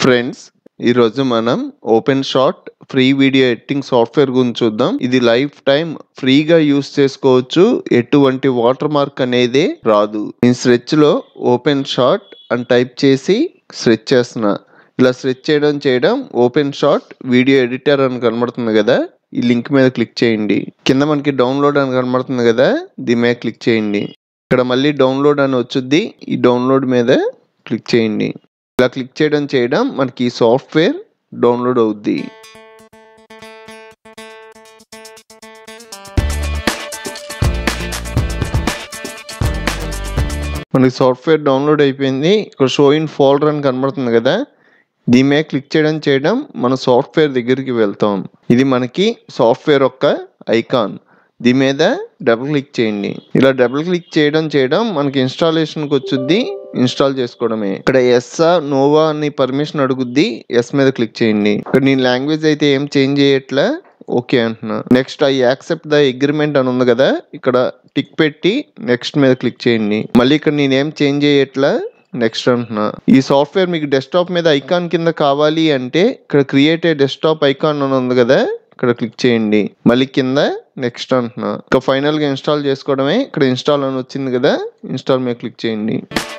friends ఈరోజు మనం OpenShot free video editing software గురించి చూద్దాం ఇది లైఫ్ టైం ఫ్రీగా యూస్ చేసుకోవచ్చు ఎటువంటి వాటర్ మార్క్ అనేది రాదు నేను స్ట్రెచ్ లో ఓపెన్ షాట్ అని టైప్ చేసి స్ట్రెచ్ చేస్తున్నా ఇలా స్ట్రెచ్ చేయడం చేయడం ఓపెన్ షాట్ వీడియో ఎడిటర్ అని కనబడుతుంది కదా ఈ లింక్ మీద క్లిక్ చేయండి కింద మనకి డౌన్లోడ్ అని కనబడుతుంది కదా దీని మీద క్లిక్ చేయండి ఇక్కడ మళ్ళీ డౌన్లోడ్ అని వచ్చుద్ది ఈ డౌన్లోడ్ మీద క్లిక్ చేయండి ఇలా క్లిక్ చేయడం చేయడం మనకి ఈ సాఫ్ట్వేర్ డౌన్లోడ్ అవుద్ది మనకి సాఫ్ట్వేర్ డౌన్లోడ్ అయిపోయింది ఇక్కడ షో ఇన్ ఫోల్డర్ అని కనబడుతుంది కదా దీని మీద క్లిక్ చేయడం చేయడం మన సాఫ్ట్వేర్ దగ్గరికి వెళ్తాం ఇది మనకి సాఫ్ట్వేర్ యొక్క ఐకాన్ దీని మీద డబుల్ క్లిక్ చేయండి ఇలా డబుల్ క్లిక్ చేయడం చేయడం మనకి ఇన్స్టాలేషన్కి వచ్చుద్ది ఇన్స్టాల్ చేసుకోవడమే ఇక్కడ ఎస్ఆ నోవా అని పర్మిషన్ అడుగుద్ది ఎస్ మీద క్లిక్ చేయండి ఇక్కడ నేను లాంగ్వేజ్ అయితే ఏం చేంజ్ చేయట్లే ఓకే అంటున్నా next I accept the agreement అని ఉంది కదా ఇక్కడ టిక్ పెట్టి నెక్స్ట్ మీద క్లిక్ చేయండి మళ్ళీ ఇక్కడ నేనేం చేంజ్ చేయట్లే నెక్స్ట్ అంటున్నా ఈ సాఫ్ట్వేర్ మీకు డెస్క్టాప్ మీద ఐకాన్ కింద కావాలి అంటే ఇక్కడ క్రియేట్ ఏ డెస్క్టాప్ ఐకాన్ అని ఉంది కదా ఇక్కడ క్లిక్ చేయండి మళ్ళీ కింద నెక్స్ట్ అంటున్నా ఇక ఫైనల్ గా ఇన్స్టాల్ చేసుకోవడమే ఇక్కడ ఇన్స్టాల్ అని వచ్చింది కదా ఇన్స్టాల్ మీద క్లిక్ చేయండి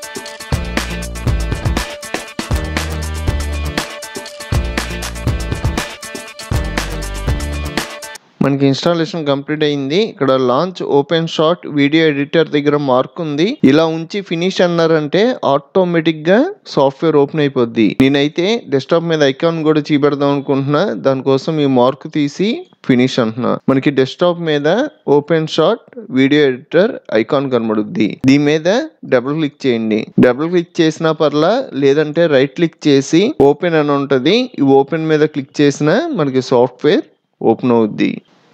మనకి ఇన్స్టాలేషన్ కంప్లీట్ అయింది ఇక్కడ launch OpenShot video editor దగ్గర మార్క్ ఉంది ఇలా ఉంచి ఫినిష్ అన్నారంటే ఆటోమేటిక్ గా సాఫ్ట్వేర్ ఓపెన్ అయిపోద్ది నేనైతే డెస్క్టాప్ మీద ఐకాన్ కూడా చూపెడదాం అనుకుంటున్నా దానికోసం ఈ మార్క్ తీసి ఫినిష్ అంటున్నా మనకి డెస్క్టాప్ మీద OpenShot video editor icon కనబడుద్ది దీని మీద డబుల్ క్లిక్ చేయండి డబుల్ క్లిక్ చేసినా పర్లా లేదంటే రైట్ క్లిక్ చేసి ఓపెన్ అని ఉంటది ఈ ఓపెన్ మీద క్లిక్ చేసినా మనకి సాఫ్ట్వేర్ ఓపెన్ అవుద్ది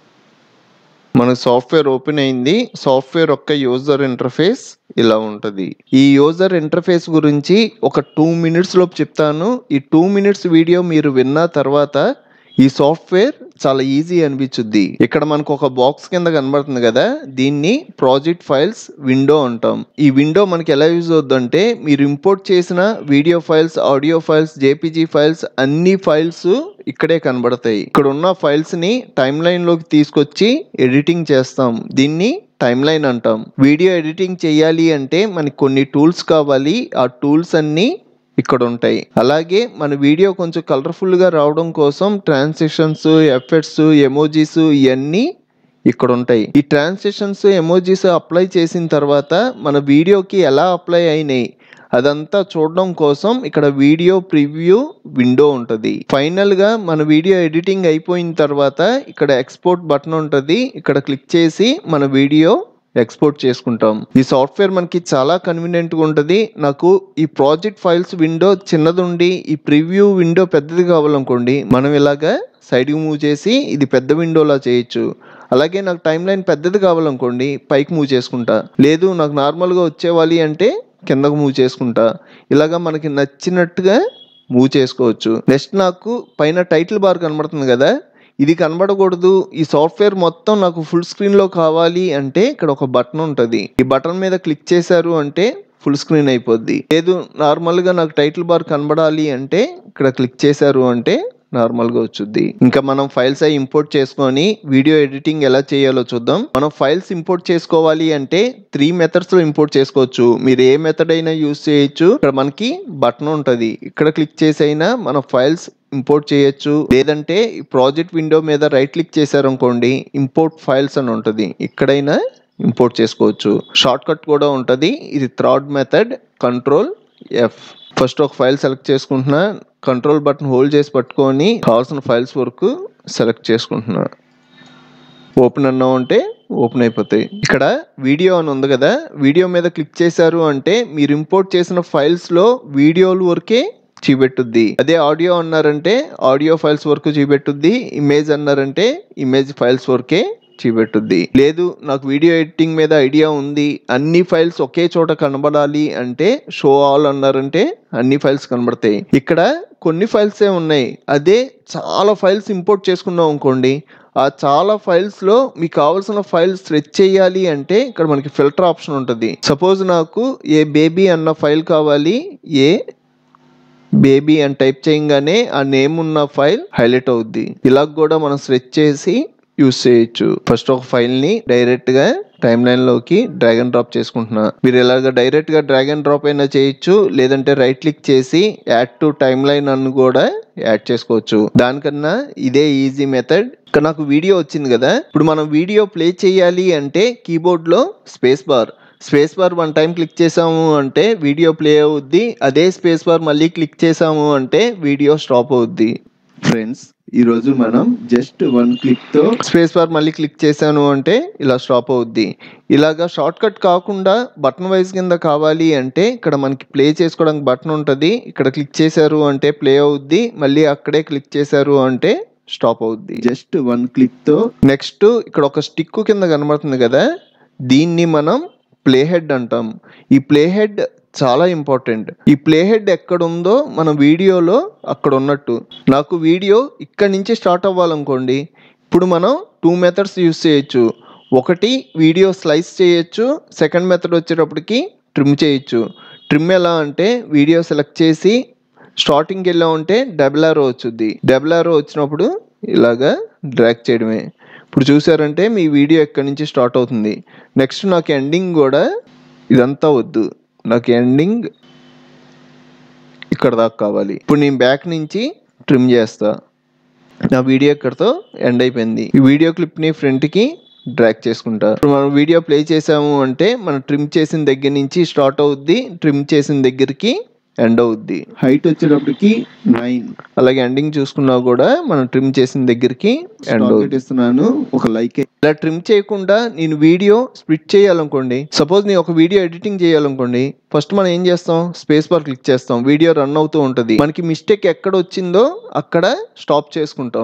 మన సాఫ్ట్వేర్ ఓపెన్ అయింది సాఫ్ట్వేర్ యొక్క యూజర్ ఇంటర్ఫేస్ ఇలా ఉంటుంది ఈ యూజర్ ఇంటర్ఫేస్ గురించి ఒక టూ మినిట్స్ లోపు చెప్తాను ఈ టూ మినిట్స్ వీడియో మీరు విన్న తర్వాత ఈ సాఫ్ట్వేర్ చాలా ఈజీ అనిపించుద్ది ఇక్కడ మనకు ఒక బాక్స్ కింద కనబడుతుంది కదా దీన్ని ప్రాజెక్ట్ ఫైల్స్ విండో అంటాం ఈ విండో మనకి ఎలా యూజ్ అవుద్దంటే మీరు ఇంపోర్ట్ చేసిన video files audio files JPG files అన్ని ఫైల్స్ ఇక్కడే కనబడతాయి ఇక్కడ ఉన్న ఫైల్స్ ని టైమ్ లైన్ లోకి తీసుకొచ్చి ఎడిటింగ్ చేస్తాం దీన్ని టైమ్ లైన్ అంటాం వీడియో ఎడిటింగ్ చేయాలి అంటే మనకి కొన్ని టూల్స్ కావాలి ఆ టూల్స్ అన్ని ఇక్కడ ఉంటాయి అలాగే మన వీడియో కొంచెం కలర్ఫుల్ గా రావడం కోసం ట్రాన్సిషన్స్ ఎఫెక్ట్స్ ఎమోజీస్ ఇవన్నీ ఇక్కడ ఉంటాయి ఈ ట్రాన్సిషన్స్ ఎమోజీస్ అప్లై చేసిన తర్వాత మన వీడియోకి ఎలా అప్లై అయినాయి అదంతా చూడడం కోసం ఇక్కడ వీడియో ప్రివ్యూ విండో ఉంటుంది ఫైనల్ గా మన వీడియో ఎడిటింగ్ అయిపోయిన తర్వాత ఇక్కడ ఎక్స్పోర్ట్ బటన్ ఉంటుంది ఇక్కడ క్లిక్ చేసి మన వీడియో ఎక్స్పోర్ట్ చేసుకుంటాం ఈ సాఫ్ట్వేర్ మనకి చాలా కన్వీనియంట్ గా ఉంటుంది నాకు ఈ ప్రాజెక్ట్ ఫైల్స్ విండో చిన్నది ఉండి ఈ ప్రివ్యూ విండో పెద్దది కావాలనుకోండి మనం ఇలాగా సైడ్కి మూవ్ చేసి ఇది పెద్ద విండోలా చేయొచ్చు అలాగే నాకు టైం లైన్ పెద్దది కావాలనుకోండి పైకి మూవ్ చేసుకుంటా లేదు నాకు నార్మల్గా వచ్చేవాలి అంటే కిందకు మూవ్ చేసుకుంటా ఇలాగా మనకి నచ్చినట్టుగా మూవ్ చేసుకోవచ్చు నెక్స్ట్ నాకు పైన టైటిల్ బార్ కనబడుతుంది కదా ఇది కనబడకూడదు ఈ సాఫ్ట్వేర్ మొత్తం నాకు ఫుల్ స్క్రీన్ లో కావాలి అంటే ఇక్కడ ఒక బటన్ ఉంటుంది ఈ బటన్ మీద క్లిక్ చేశారు అంటే ఫుల్ స్క్రీన్ అయిపోద్ది లేదు నార్మల్ గా నాకు టైటిల్ బార్ కనబడాలి అంటే ఇక్కడ క్లిక్ చేశారు అంటే నార్మల్ గా వచ్చుద్ది ఇంకా మనం ఫైల్స్ అవి ఇంపోర్ట్ చేసుకొని వీడియో ఎడిటింగ్ ఎలా చేయాలో చూద్దాం మనం ఫైల్స్ ఇంపోర్ట్ చేసుకోవాలి అంటే త్రీ మెథడ్స్ లో ఇంపోర్ట్ చేసుకోవచ్చు మీరు ఏ మెథడ్ అయినా యూస్ చేయొచ్చు ఇక్కడ మనకి బటన్ ఉంటది ఇక్కడ క్లిక్ చేసి అయినా మన ఫైల్స్ ఇంపోర్ట్ చేయొచ్చు లేదంటే ఈ ప్రాజెక్ట్ విండో మీద రైట్ క్లిక్ చేశారు అనుకోండి ఇంపోర్ట్ ఫైల్స్ అని ఉంటుంది ఇక్కడైనా ఇంపోర్ట్ చేసుకోవచ్చు షార్ట్ కట్ కూడా ఉంటుంది ఇది third method control F first ఒక ఫైల్ సెలెక్ట్ చేసుకుంటున్నా కంట్రోల్ బటన్ హోల్డ్ చేసి పట్టుకొని కావాల్సిన ఫైల్స్ వరకు సెలెక్ట్ చేసుకుంటున్నా ఓపెన్ అన్నాం అంటే ఓపెన్ అయిపోతాయి ఇక్కడ వీడియో అని ఉంది కదా వీడియో మీద క్లిక్ చేశారు అంటే మీరు ఇంపోర్ట్ చేసిన ఫైల్స్ లో వీడియోలు వరకే చూపెట్టుద్ది అదే ఆడియో అన్నారంటే ఆడియో ఫైల్స్ వరకు చూపెట్టుద్ది ఇమేజ్ అన్నారంటే ఇమేజ్ ఫైల్స్ వరకే చూపెట్టుద్ది లేదు నాకు వీడియో ఎడిటింగ్ మీద ఐడియా ఉంది అన్ని ఫైల్స్ ఒకే చోట కనబడాలి అంటే షో ఆల్ అన్నారంటే అన్ని ఫైల్స్ కనబడతాయి ఇక్కడ కొన్ని ఫైల్సే ఉన్నాయి అదే చాలా ఫైల్స్ ఇంపోర్ట్ చేసుకున్నాం అనుకోండి ఆ చాలా ఫైల్స్ లో మీకు కావాల్సిన ఫైల్స్ స్ట్రెచ్ చేయాలి అంటే ఇక్కడ మనకి ఫిల్టర్ ఆప్షన్ ఉంటుంది సపోజ్ నాకు ఏ బేబీ అన్న ఫైల్ కావాలి ఏ బేబీ అని టైప్ చేయగానే ఆ నేమ్ ఉన్న ఫైల్ హైలైట్ అవుద్ది ఇలా కూడా మనం స్ట్రెచ్ చేసి యూస్ చేయొచ్చు ఫస్ట్ ఒక ఫైల్ ని డైరెక్ట్ గా టైమ్ లైన్ లోకి డ్రాగ్ అండ్ డ్రాప్ చేసుకుంటున్నా మీరు ఇలాగ డైరెక్ట్ గా డ్రాగ్ అండ్ డ్రాప్ అయినా చేయొచ్చు లేదంటే రైట్ క్లిక్ చేసి యాడ్ టు టైమ్ లైన్ అని కూడా యాడ్ చేసుకోవచ్చు దానికన్నా ఇదే ఈజీ మెథడ్ ఇక్కడ నాకు వీడియో వచ్చింది కదా ఇప్పుడు మనం వీడియో ప్లే చేయాలి అంటే కీబోర్డ్ లో space bar space bar one time click చేసాము అంటే వీడియో ప్లే అవుద్ది అదే స్పేస్ బార్ మళ్ళీ క్లిక్ చేసాము అంటే వీడియో స్టాప్ అవుద్ది ఫ్రెండ్స్ ఈ రోజు మనం జస్ట్ వన్ క్లిక్ తో స్పేస్ బార్ మళ్ళీ క్లిక్ చేశాను అంటే ఇలా స్టాప్ అవుద్ది ఇలాగా షార్ట్ కట్ కాకుండా బటన్ వైజ్ కింద కావాలి అంటే ఇక్కడ మనకి ప్లే చేసుకోవడానికి బటన్ ఉంటుంది ఇక్కడ క్లిక్ చేశారు అంటే ప్లే అవుద్ది మళ్ళీ అక్కడే క్లిక్ చేశారు అంటే స్టాప్ అవుద్ది జస్ట్ వన్ క్లిక్ తో నెక్స్ట్ ఇక్కడ ఒక స్టిక్ కింద కనబడుతుంది కదా దీన్ని మనం ప్లే హెడ్ అంటాం ఈ ప్లే హెడ్ చాలా ఇంపార్టెంట్ ఈ ప్లే హెడ్ ఎక్కడ ఉందో మన వీడియోలో అక్కడ ఉన్నట్టు నాకు వీడియో ఇక్కడి నుంచి స్టార్ట్ అవ్వాలనుకోండి ఇప్పుడు మనం టూ మెథడ్స్ యూస్ చేయొచ్చు ఒకటి వీడియో స్లైస్ చేయొచ్చు సెకండ్ మెథడ్ వచ్చేటప్పటికి ట్రిమ్ చేయొచ్చు ట్రిమ్ ఎలా అంటే వీడియో సెలెక్ట్ చేసి స్టార్టింగ్కి వెళ్ళా ఉంటే డబుల్ ఆరో వచ్చుద్ది డబుల్ ఆరో వచ్చినప్పుడు ఇలాగా డ్రాగ్ చేయడమే ఇప్పుడు చూసారంటే మీ వీడియో ఎక్కడి నుంచి స్టార్ట్ అవుతుంది నెక్స్ట్ నాకు ఎండింగ్ కూడా ఇదంతా వద్దు నాకు ఎండింగ్ ఇక్కడ దాకా కావాలి ఇప్పుడు నేను బ్యాక్ నుంచి ట్రిమ్ చేస్తా నా వీడియో ఇక్కడతో ఎండ్ అయిపోయింది ఈ వీడియో క్లిప్ని ఫ్రంట్కి డ్రాగ్ చేసుకుంటా ఇప్పుడు మనం వీడియో ప్లే చేసాము అంటే మనం ట్రిమ్ చేసిన దగ్గర నుంచి స్టార్ట్ అవుద్ది ట్రిమ్ చేసిన దగ్గరికి ఎండ్ అవుద్ది హైట్ వచ్చేటప్పటికి నైన్ అలాగే ఎండింగ్ చూసుకున్నా కూడా మనం ట్రిమ్ చేసిన దగ్గరికి ఎండ్ అవుతుంది ఒక లైక్ ఇలా ట్రిమ్ చేయకుండా నేను వీడియో స్ప్లిట్ చేయాలనుకోండి సపోజ్ నేను ఒక వీడియో ఎడిటింగ్ చేయాలనుకోండి ఫస్ట్ మనం ఏం చేస్తాం స్పేస్ బార్ క్లిక్ చేస్తాం వీడియో రన్ అవుతూ ఉంటది మనకి మిస్టేక్ ఎక్కడ వచ్చిందో అక్కడ స్టాప్ చేసుకుంటాం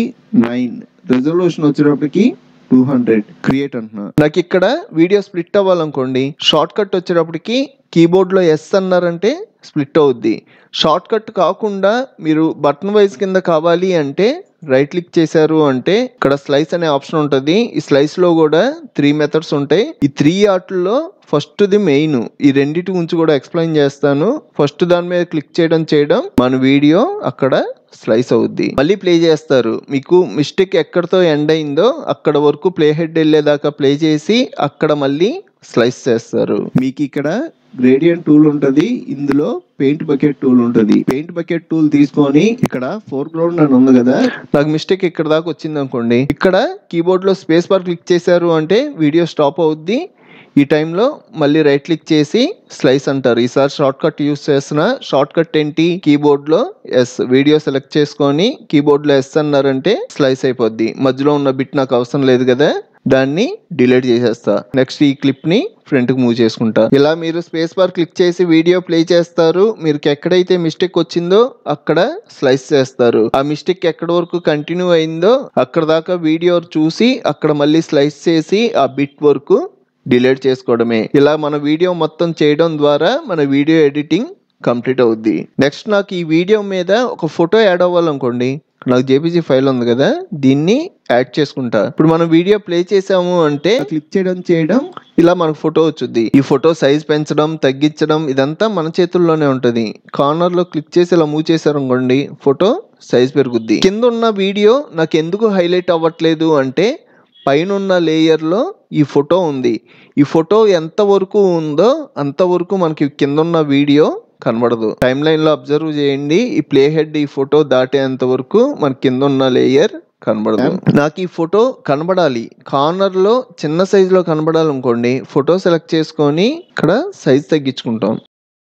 నైన్ రెజల్యూషన్ వచ్చేటప్పటికి టూ హండ్రెడ్ క్రియేట్ అంటున్నా నాకు ఇక్కడ వీడియో స్ప్లిట్ అవ్వాలనుకోండి షార్ట్ కట్ వచ్చేటప్పటికి కీబోర్డ్ లో ఎస్ అన్నారంటే స్ప్లిట్ అవుద్ది షార్ట్ కట్ కాకుండా మీరు బటన్ వైజ్ కింద కావాలి అంటే రైట్ క్లిక్ చేశారు అంటే ఇక్కడ స్లైస్ అనే ఆప్షన్ ఉంటుంది ఈ స్లైస్ లో కూడా త్రీ మెథడ్స్ ఉంటాయి ఈ త్రీ ఆటల్లో ఫస్ట్ ది మెయిన్ ఈ రెండింటి గురించి కూడా ఎక్స్ప్లెయిన్ చేస్తాను ఫస్ట్ దాని మీద క్లిక్ చేయడం చేయడం మన వీడియో అక్కడ స్లైస్ అవుద్ది మళ్ళీ ప్లే చేస్తారు మీకు మిస్టేక్ ఎక్కడితో ఎండ్ అయిందో అక్కడ వరకు ప్లే హెడ్ వెళ్ళేదాకా ప్లే చేసి అక్కడ మళ్ళీ స్లైస్ చేస్తారు మీకు ఇక్కడ గ్రేడియంట్ టూల్ ఉంటది ఇందులో పెయింట్ బకెట్ టూల్ ఉంటది పెయింట్ బకెట్ టూల్ తీసుకొని ఇక్కడ ఫోర్ గ్రౌండ్ అని ఉంది కదా నాకు మిస్టేక్ ఇక్కడ దాకా వచ్చింది అనుకోండి ఇక్కడ కీబోర్డ్ లో స్పేస్ బార్ క్లిక్ చేశారు అంటే వీడియో స్టాప్ అవుద్ది ఈ టైంలో మళ్ళీ రైట్ క్లిక్ చేసి స్లైస్ అంటారు ఈసారి షార్ట్ కట్ యూస్ చేసిన షార్ట్ కట్ ఏంటి కీబోర్డ్ లో ఎస్ వీడియో సెలెక్ట్ చేసుకొని కీబోర్డ్ లో ఎస్ అన్నారంటే స్లైస్ అయిపోద్ది మధ్యలో ఉన్న బిట్ నాకు అవసరం లేదు కదా దాన్ని డిలీట్ చేసేస్తా నెక్స్ట్ ఈ క్లిప్ ని ఫ్రంట్ కి మూవ్ చేసుకుంటా ఇలా మీరు స్పేస్ బార్ క్లిక్ చేసి వీడియో ప్లే చేస్తారు మీరు ఎక్కడైతే మిస్టేక్ వచ్చిందో అక్కడ స్లైస్ చేస్తారు ఆ మిస్టేక్ ఎక్కడ వరకు కంటిన్యూ అయిందో అక్కడ దాకా వీడియో చూసి అక్కడ మళ్ళీ స్లైస్ చేసి ఆ బిట్ వరకు డిలీట్ చేసుకోవడమే ఇలా మన వీడియో మొత్తం చేయడం ద్వారా మన వీడియో ఎడిటింగ్ కంప్లీట్ అవుద్ది నెక్స్ట్ నాకు ఈ వీడియో మీద ఒక ఫోటో యాడ్ అవ్వాలనుకోండి నాకు జేపీజీ ఫైల్ ఉంది కదా దీన్ని యాడ్ చేసుకుంటా ఇప్పుడు మనం వీడియో ప్లే చేసాము అంటే క్లిక్ చేయడం చేయడం ఇలా మనకు ఫోటో వచ్చుద్ది ఈ ఫోటో సైజ్ పెంచడం తగ్గించడం ఇదంతా మన చేతుల్లోనే ఉంటది కార్నర్ లో క్లిక్ చేసి ఇలా మూవ్ చేశారు అనుకోండి ఫోటో సైజ్ పెరుగుద్ది కింద ఉన్న వీడియో నాకు ఎందుకు హైలైట్ అవ్వట్లేదు అంటే పైన ఉన్న లేయర్లో ఈ ఫోటో ఉంది ఈ ఫోటో ఎంత వరకు ఉందో అంతవరకు మనకి కింద ఉన్న వీడియో కనబడదు టైం లైన్ లో అబ్జర్వ్ చేయండి ఈ ప్లే హెడ్ ఈ ఫోటో దాటేంత వరకు మన కింద ఉన్న లేయర్ కనబడదు నాకు ఈ ఫోటో కనబడాలి కార్నర్ లో చిన్న సైజ్ లో కనబడాలనుకోండి ఫోటో సెలెక్ట్ చేసుకొని ఇక్కడ సైజ్ తగ్గించుకుంటాం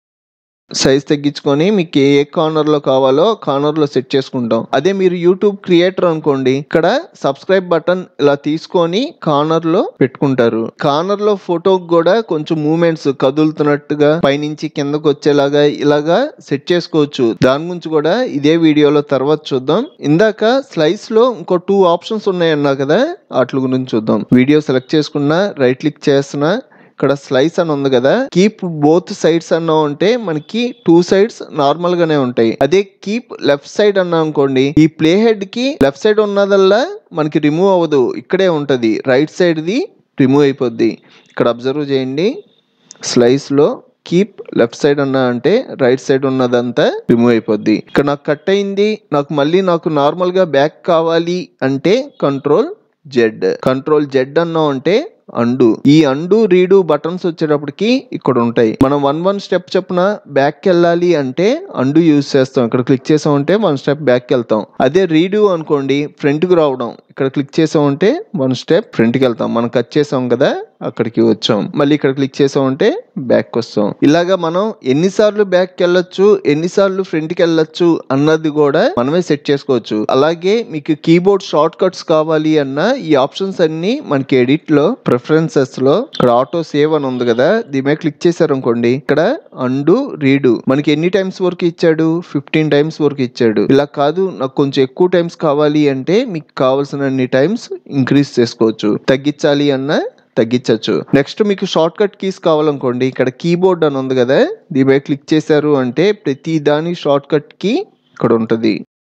సైజ్ తగ్గించుకొని మీకు ఏ కార్నర్ లో కావాలో కార్నర్ లో సెట్ చేసుకుంటాం అదే మీరు యూట్యూబ్ క్రియేటర్ అనుకోండి ఇక్కడ సబ్స్క్రైబ్ బటన్ ఇలా తీసుకొని కార్నర్ లో పెట్టుకుంటారు కార్నర్ లో ఫోటో కూడా కొంచెం మూమెంట్స్ కదులుతున్నట్టుగా పైనుంచి కిందకు వచ్చేలాగా ఇలాగా సెట్ చేసుకోవచ్చు దాని గురించి కూడా ఇదే వీడియోలో తర్వాత చూద్దాం ఇందాక స్లైస్ లో ఇంకో టూ ఆప్షన్స్ ఉన్నాయన్నా కదా వాటి గురించి చూద్దాం వీడియో సెలెక్ట్ చేసుకున్నా రైట్ క్లిక్ చేస్తున్నా ఇక్కడ స్లైస్ అని ఉంది కదా కీప్ బోత్ సైడ్స్ అన్నా ఉంటే మనకి టూ సైడ్స్ నార్మల్ గానే ఉంటాయి అదే కీప్ లెఫ్ట్ సైడ్ అన్నా అనుకోండి ఈ ప్లే హెడ్ కి లెఫ్ట్ సైడ్ ఉన్నదల్లా మనకి రిమూవ్ అవ్వదు ఇక్కడే ఉంటది రైట్ సైడ్ ది రిమూవ్ అయిపోద్ది ఇక్కడ అబ్జర్వ్ చేయండి స్లైస్ లో కీప్ లెఫ్ట్ సైడ్ అన్నా అంటే రైట్ సైడ్ ఉన్నదంతా రిమూవ్ అయిపోద్ది ఇక్కడ నాకు కట్ అయింది నాకు మళ్ళీ నాకు నార్మల్ గా బ్యాక్ కావాలి అంటే కంట్రోల్ జెడ్ కంట్రోల్ జెడ్ అన్నాం అంటే అండు ఈ అండు రీడు బటన్స్ వచ్చేటప్పటికి ఇక్కడ ఉంటాయి మనం వన్ వన్ స్టెప్ చొప్పున బ్యాక్ వెళ్ళాలి అంటే అండు యూజ్ చేస్తాం ఇక్కడ క్లిక్ చేసామంటే వన్ స్టెప్ బ్యాక్ వెళ్తాం అదే రీడు అనుకోండి ఫ్రంట్ కు రావడం ఇక్కడ క్లిక్ చేసామంటే వన్ స్టెప్ ఫ్రంట్ కి వెళ్తాం మనం కట్ చేసాం కదా అక్కడికి వచ్చాం మళ్ళీ ఇక్కడ క్లిక్ చేసామంటే బ్యాక్ వస్తాం ఇలాగా మనం ఎన్నిసార్లు బ్యాక్ వెళ్ళొచ్చు ఎన్నిసార్లు ఫ్రంట్ కి వెళ్ళొచ్చు అన్నది కూడా మనమే సెట్ చేసుకోవచ్చు అలాగే మీకు కీబోర్డ్ షార్ట్ కట్స్ కావాలి అన్న ఈ ఆప్షన్స్ అన్ని మనకి ఎడిట్ లో ప్రిఫరెన్సెస్ లో ఇక్కడ ఆటో సేవ్ అని ఉంది కదా దీని మీద క్లిక్ చేశారు అనుకోండి ఇక్కడ అండు రీడు మనకి ఎన్ని టైమ్స్ వరకు ఇచ్చాడు ఫిఫ్టీన్ టైమ్స్ వరకు ఇచ్చాడు ఇలా కాదు నాకు కొంచెం ఎక్కువ టైమ్స్ కావాలి అంటే మీకు కావాల్సినన్ని టైమ్స్ ఇంక్రీజ్ చేసుకోవచ్చు తగ్గించాలి అన్న తగ్గించవచ్చు నెక్స్ట్ మీకు షార్ట్ కట్ కీస్ కావాలనుకోండి ఇక్కడ కీబోర్డ్ అని ఉంది కదా దీని మీద క్లిక్ చేశారు అంటే ప్రతి దాని షార్ట్ కట్ కి ఇక్కడ ఉంటుంది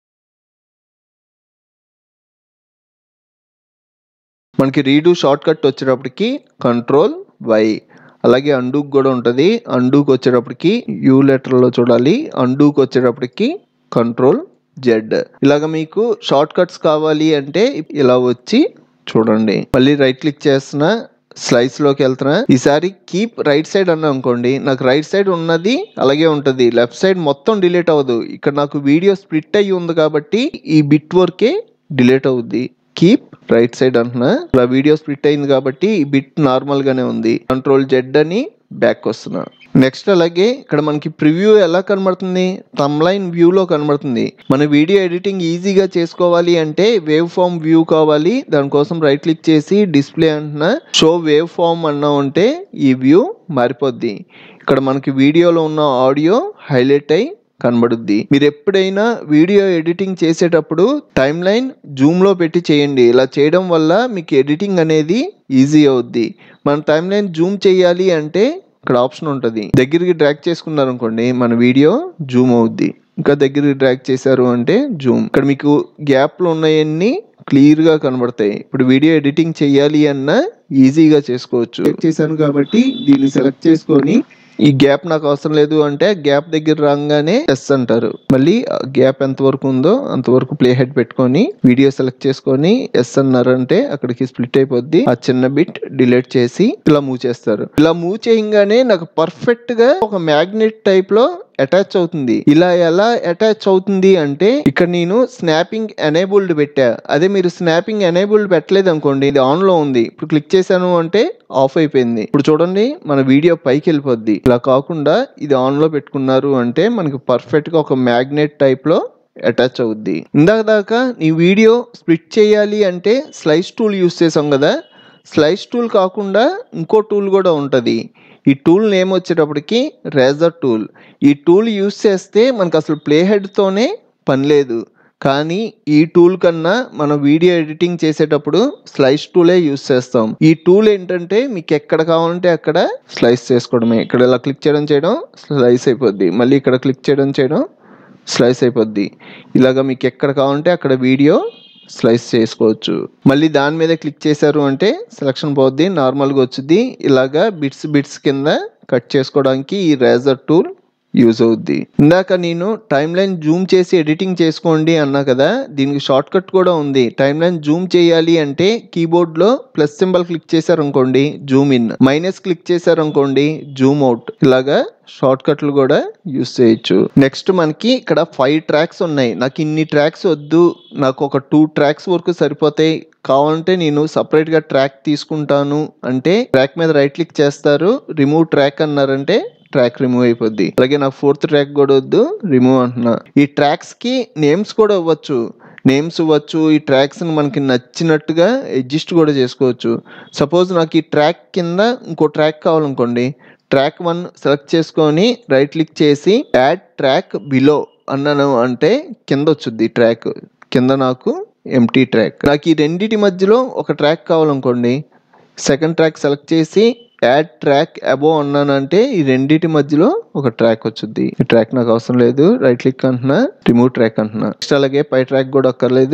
మనకి రీడు షార్ట్ కట్ వచ్చేటప్పటికి కంట్రోల్ వై అలాగే అండూకి కూడా ఉంటుంది అండూకి వచ్చేటప్పటికి యూ లెటర్లో చూడాలి అండూకి వచ్చేటప్పటికి కంట్రోల్ జెడ్ ఇలాగ మీకు షార్ట్ కట్స్ కావాలి అంటే ఇలా వచ్చి చూడండి మళ్ళీ రైట్ క్లిక్ చేస్తున్నా స్లైస్ లోకి వెళ్తున్నా ఈసారి కీప్ రైట్ సైడ్ అన్నా అనుకోండి నాకు రైట్ సైడ్ ఉన్నది అలాగే ఉంటది లెఫ్ట్ సైడ్ మొత్తం డిలీట్ అవ్వదు ఇక్కడ నాకు వీడియో స్ప్లిట్ అయ్యి ఉంది కాబట్టి ఈ బిట్ వరకే డిలీట్ అవుద్ది కీప్ రైట్ సైడ్ అంటున్నా ఇలా వీడియో స్ప్లిట్ అయింది కాబట్టి ఈ బిట్ నార్మల్ గానే ఉంది కంట్రోల్ జెడ్ అని బ్యాక్ వస్తున్నా నెక్స్ట్ అలాగే ఇక్కడ మనకి ప్రివ్యూ ఎలా కనబడుతుంది లైన్ వ్యూ లో కనబడుతుంది మన వీడియో ఎడిటింగ్ ఈజీగా చేసుకోవాలి అంటే వేవ్ ఫామ్ వ్యూ కావాలి దానికోసం రైట్ క్లిక్ చేసి డిస్ప్లే అంటున్నా షో వేవ్ ఫామ్ అన్నా ఉంటే ఈ వ్యూ మారిపోద్ది ఇక్కడ మనకి వీడియోలో ఉన్న ఆడియో హైలైట్ అయి కనబడుద్ది మీరు ఎప్పుడైనా వీడియో ఎడిటింగ్ చేసేటప్పుడు టైం లైన్ జూమ్ లో పెట్టి చేయండి ఇలా చేయడం వల్ల మీకు ఎడిటింగ్ అనేది ఈజీ అవుద్ది మన టైం లైన్ జూమ్ చేయాలి అంటే ఇక్కడ ఆప్షన్ ఉంటుంది దగ్గరికి డ్రాగ్ చేసుకున్నారు అనుకోండి మన వీడియో జూమ్ అవుద్ది ఇంకా దగ్గరికి డ్రాగ్ చేశారు అంటే జూమ్ ఇక్కడ మీకు గ్యాప్లు ఉన్నాయన్నీ క్లియర్ గా కనబడతాయి ఇప్పుడు వీడియో ఎడిటింగ్ చేయాలి అన్న ఈజీగా చేసుకోవచ్చు చేశాను కాబట్టి దీన్ని సెలెక్ట్ చేసుకొని ఈ గ్యాప్ నాకు అవసరం లేదు అంటే గ్యాప్ దగ్గర రాగానే ఎస్ అంటారు మళ్ళీ గ్యాప్ ఎంత వరకు ఉందో అంతవరకు ప్లే హెడ్ పెట్టుకొని వీడియో సెలెక్ట్ చేసుకొని ఎస్ అన్నారు అంటే అక్కడికి స్ప్లిట్ అయిపోద్ది ఆ చిన్న బిట్ డిలీట్ చేసి ఇలా మూవ్ చేస్తారు ఇలా మూవ్ చేయగానే నాకు పర్ఫెక్ట్ గా ఒక మ్యాగ్నెట్ టైప్ లో అటాచ్ అవుతుంది ఇలా ఎలా అటాచ్ అవుతుంది అంటే ఇక్కడ నేను స్నాపింగ్ ఎనేబుల్డ్ పెట్టా అదే మీరు స్నాపింగ్ ఎనేబుల్డ్ పెట్టలేదు అనుకోండి ఇది ఆన్ లో ఉంది ఇప్పుడు క్లిక్ చేశాను అంటే ఆఫ్ అయిపోయింది ఇప్పుడు చూడండి మన వీడియో పైకి వెళ్ళిపోద్ది ఇలా కాకుండా ఇది ఆన్ లో పెట్టుకున్నారు అంటే మనకి పర్ఫెక్ట్ గా ఒక మ్యాగ్నెట్ టైప్ లో అటాచ్ అవుద్ది ఇందాక దాకా నీ వీడియో స్ప్లిట్ చేయాలి అంటే స్లైస్ టూల్ యూస్ చేసాం కదా స్లైస్ టూల్ కాకుండా ఇంకో టూల్ కూడా ఉంటుంది ఈ టూల్ నేమ్ వచ్చేటప్పటికి రేజర్ టూల్ ఈ టూల్ యూస్ చేస్తే మనకు అసలు ప్లే హెడ్తోనే పని లేదు కానీ ఈ టూల్ కన్నా మనం వీడియో ఎడిటింగ్ చేసేటప్పుడు స్లైస్ టూలే యూస్ చేస్తాం ఈ టూల్ ఏంటంటే మీకు ఎక్కడ కావాలంటే అక్కడ స్లైస్ చేసుకోవడమే ఇక్కడ ఇలా క్లిక్ చేయడం చేయడం స్లైస్ అయిపోద్ది మళ్ళీ ఇక్కడ క్లిక్ చేయడం చేయడం స్లైస్ అయిపోద్ది ఇలాగా మీకు ఎక్కడ కావాలంటే అక్కడ వీడియో స్లైస్ చేసుకోవచ్చు మళ్ళీ దాని మీద క్లిక్ చేశారు అంటే సెలక్షన్ పోద్ది నార్మల్గా వచ్చింది ఇలాగా బిట్స్ బిట్స్ కింద కట్ చేసుకోవడానికి ఈ రేజర్ టూల్ యూజ్ అవుద్ది ఇందాక నేను టైం లైన్ జూమ్ చేసి ఎడిటింగ్ చేసుకోండి అన్నా కదా దీనికి షార్ట్ కట్ కూడా ఉంది టైం లైన్ జూమ్ చేయాలి అంటే కీబోర్డ్ లో ప్లస్ సింబల్ క్లిక్ చేశారు అనుకోండి జూమ్ ఇన్ మైనస్ క్లిక్ చేశారు అనుకోండి జూమ్ అవుట్ ఇలాగా షార్ట్ కట్లు కూడా యూస్ చేయొచ్చు నెక్స్ట్ మనకి ఇక్కడ ఫైవ్ ట్రాక్స్ ఉన్నాయి నాకు ఇన్ని ట్రాక్స్ వద్దు నాకు ఒక టూ ట్రాక్స్ వరకు సరిపోతాయి కావాలంటే నేను సపరేట్ గా ట్రాక్ తీసుకుంటాను అంటే ట్రాక్ మీద రైట్ క్లిక్ చేస్తారు రిమూవ్ ట్రాక్ అన్నారంటే ట్రాక్ రిమూవ్ అయిపోద్ది అలాగే నాకు ఫోర్త్ ట్రాక్ కూడా వద్దు రిమూవ్ అంటున్నా ఈ ట్రాక్స్ కి నేమ్స్ కూడా ఇవ్వచ్చు నేమ్స్ ఇవ్వచ్చు ఈ ట్రాక్స్ మనకి నచ్చినట్టుగా అడ్జస్ట్ కూడా చేసుకోవచ్చు సపోజ్ నాకు ఈ ట్రాక్ కింద ఇంకో ట్రాక్ కావాలనుకోండి ట్రాక్ వన్ సెలెక్ట్ చేసుకొని రైట్ క్లిక్ చేసి యాడ్ ట్రాక్ బిలో అన్నాను అంటే కింద వచ్చుద్ది ట్రాక్ కింద నాకు ఎంటీ ట్రాక్ నాకు ఈ రెండిటి మధ్యలో ఒక ట్రాక్ కావాలనుకోండి సెకండ్ ట్రాక్ సెలెక్ట్ చేసి యాడ్ ట్రాక్ అబో అన్నానంటే ఈ రెండిటి మధ్యలో ఒక ట్రాక్ వచ్చుద్ది ఈ ట్రాక్ నాకు అవసరం లేదు రైట్ క్లిక్ అంటున్నా రిమూవ్ ట్రాక్ అంటున్నా నెక్స్ట్ అలాగే పై ట్రాక్ కూడా అక్కర్లేదు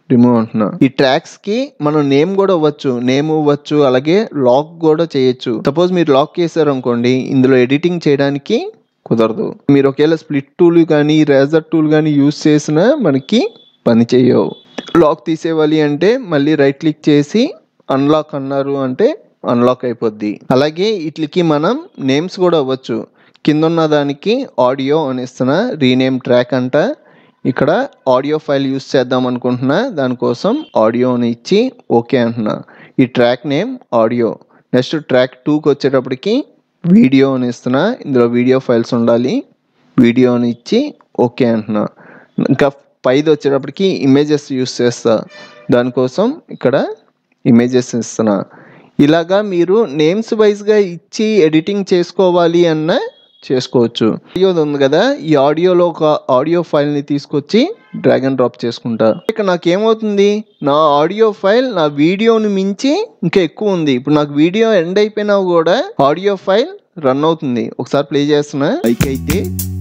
రిమూవ్ అంటున్నా ఈ ట్రాక్స్ కి మనం నేమ్ కూడా ఇవ్వచ్చు నేమ్ ఇవ్వచ్చు అలాగే లాక్ కూడా చేయొచ్చు సపోజ్ మీరు లాక్ చేశారు అనుకోండి ఇందులో ఎడిటింగ్ చేయడానికి కుదరదు మీరు ఒకవేళ స్ప్లిట్ టూల్ కానీ రేజర్ టూల్ కానీ యూస్ చేసినా మనకి పని చేయవు లాక్ తీసేవాలి అంటే మళ్ళీ రైట్ క్లిక్ చేసి అన్లాక్ అన్నారు అంటే అన్లాక్ అయిపోద్ది అలాగే వీటికి మనం నేమ్స్ కూడా ఇవ్వచ్చు కింద ఉన్న దానికి ఆడియో అని ఇస్తున్నా రీనేమ్ ట్రాక్ అంట ఇక్కడ ఆడియో ఫైల్ యూస్ చేద్దాం అనుకుంటున్నా దానికోసం ఆడియో అని ఇచ్చి ఓకే అంటున్నా ఈ track name audio next track టూకి వచ్చేటప్పటికి వీడియో అని ఇస్తున్నా ఇందులో వీడియో ఫైల్స్ ఉండాలి వీడియో అని ఇచ్చి ఓకే అంటున్నా ఇంకా పైది వచ్చేటప్పటికి ఇమేజెస్ యూస్ చేస్తా దానికోసం ఇక్కడ ఇమేజెస్ ఇస్తున్నా ఇలాగా మీరు నేమ్స్ వైజ్గా ఇచ్చి ఎడిటింగ్ చేసుకోవాలి అన్న చేసుకోవచ్చు ఆడియో ఉంది కదా ఈ ఆడియోలో ఒక ఆడియో ఫైల్ని తీసుకొచ్చి డ్రాగ్ అండ్ డ్రాప్ చేసుకుంటా ఇక్కడ నాకు ఏమవుతుంది నా ఆడియో ఫైల్ నా వీడియోని మించి ఇంకా ఎక్కువ ఉంది ఇప్పుడు నాకు వీడియో ఎండ్ అయిపోయినా కూడా ఆడియో ఫైల్ రన్ అవుతుంది ఒకసారి ప్లే చేస్తున్నా లైక్ అయితే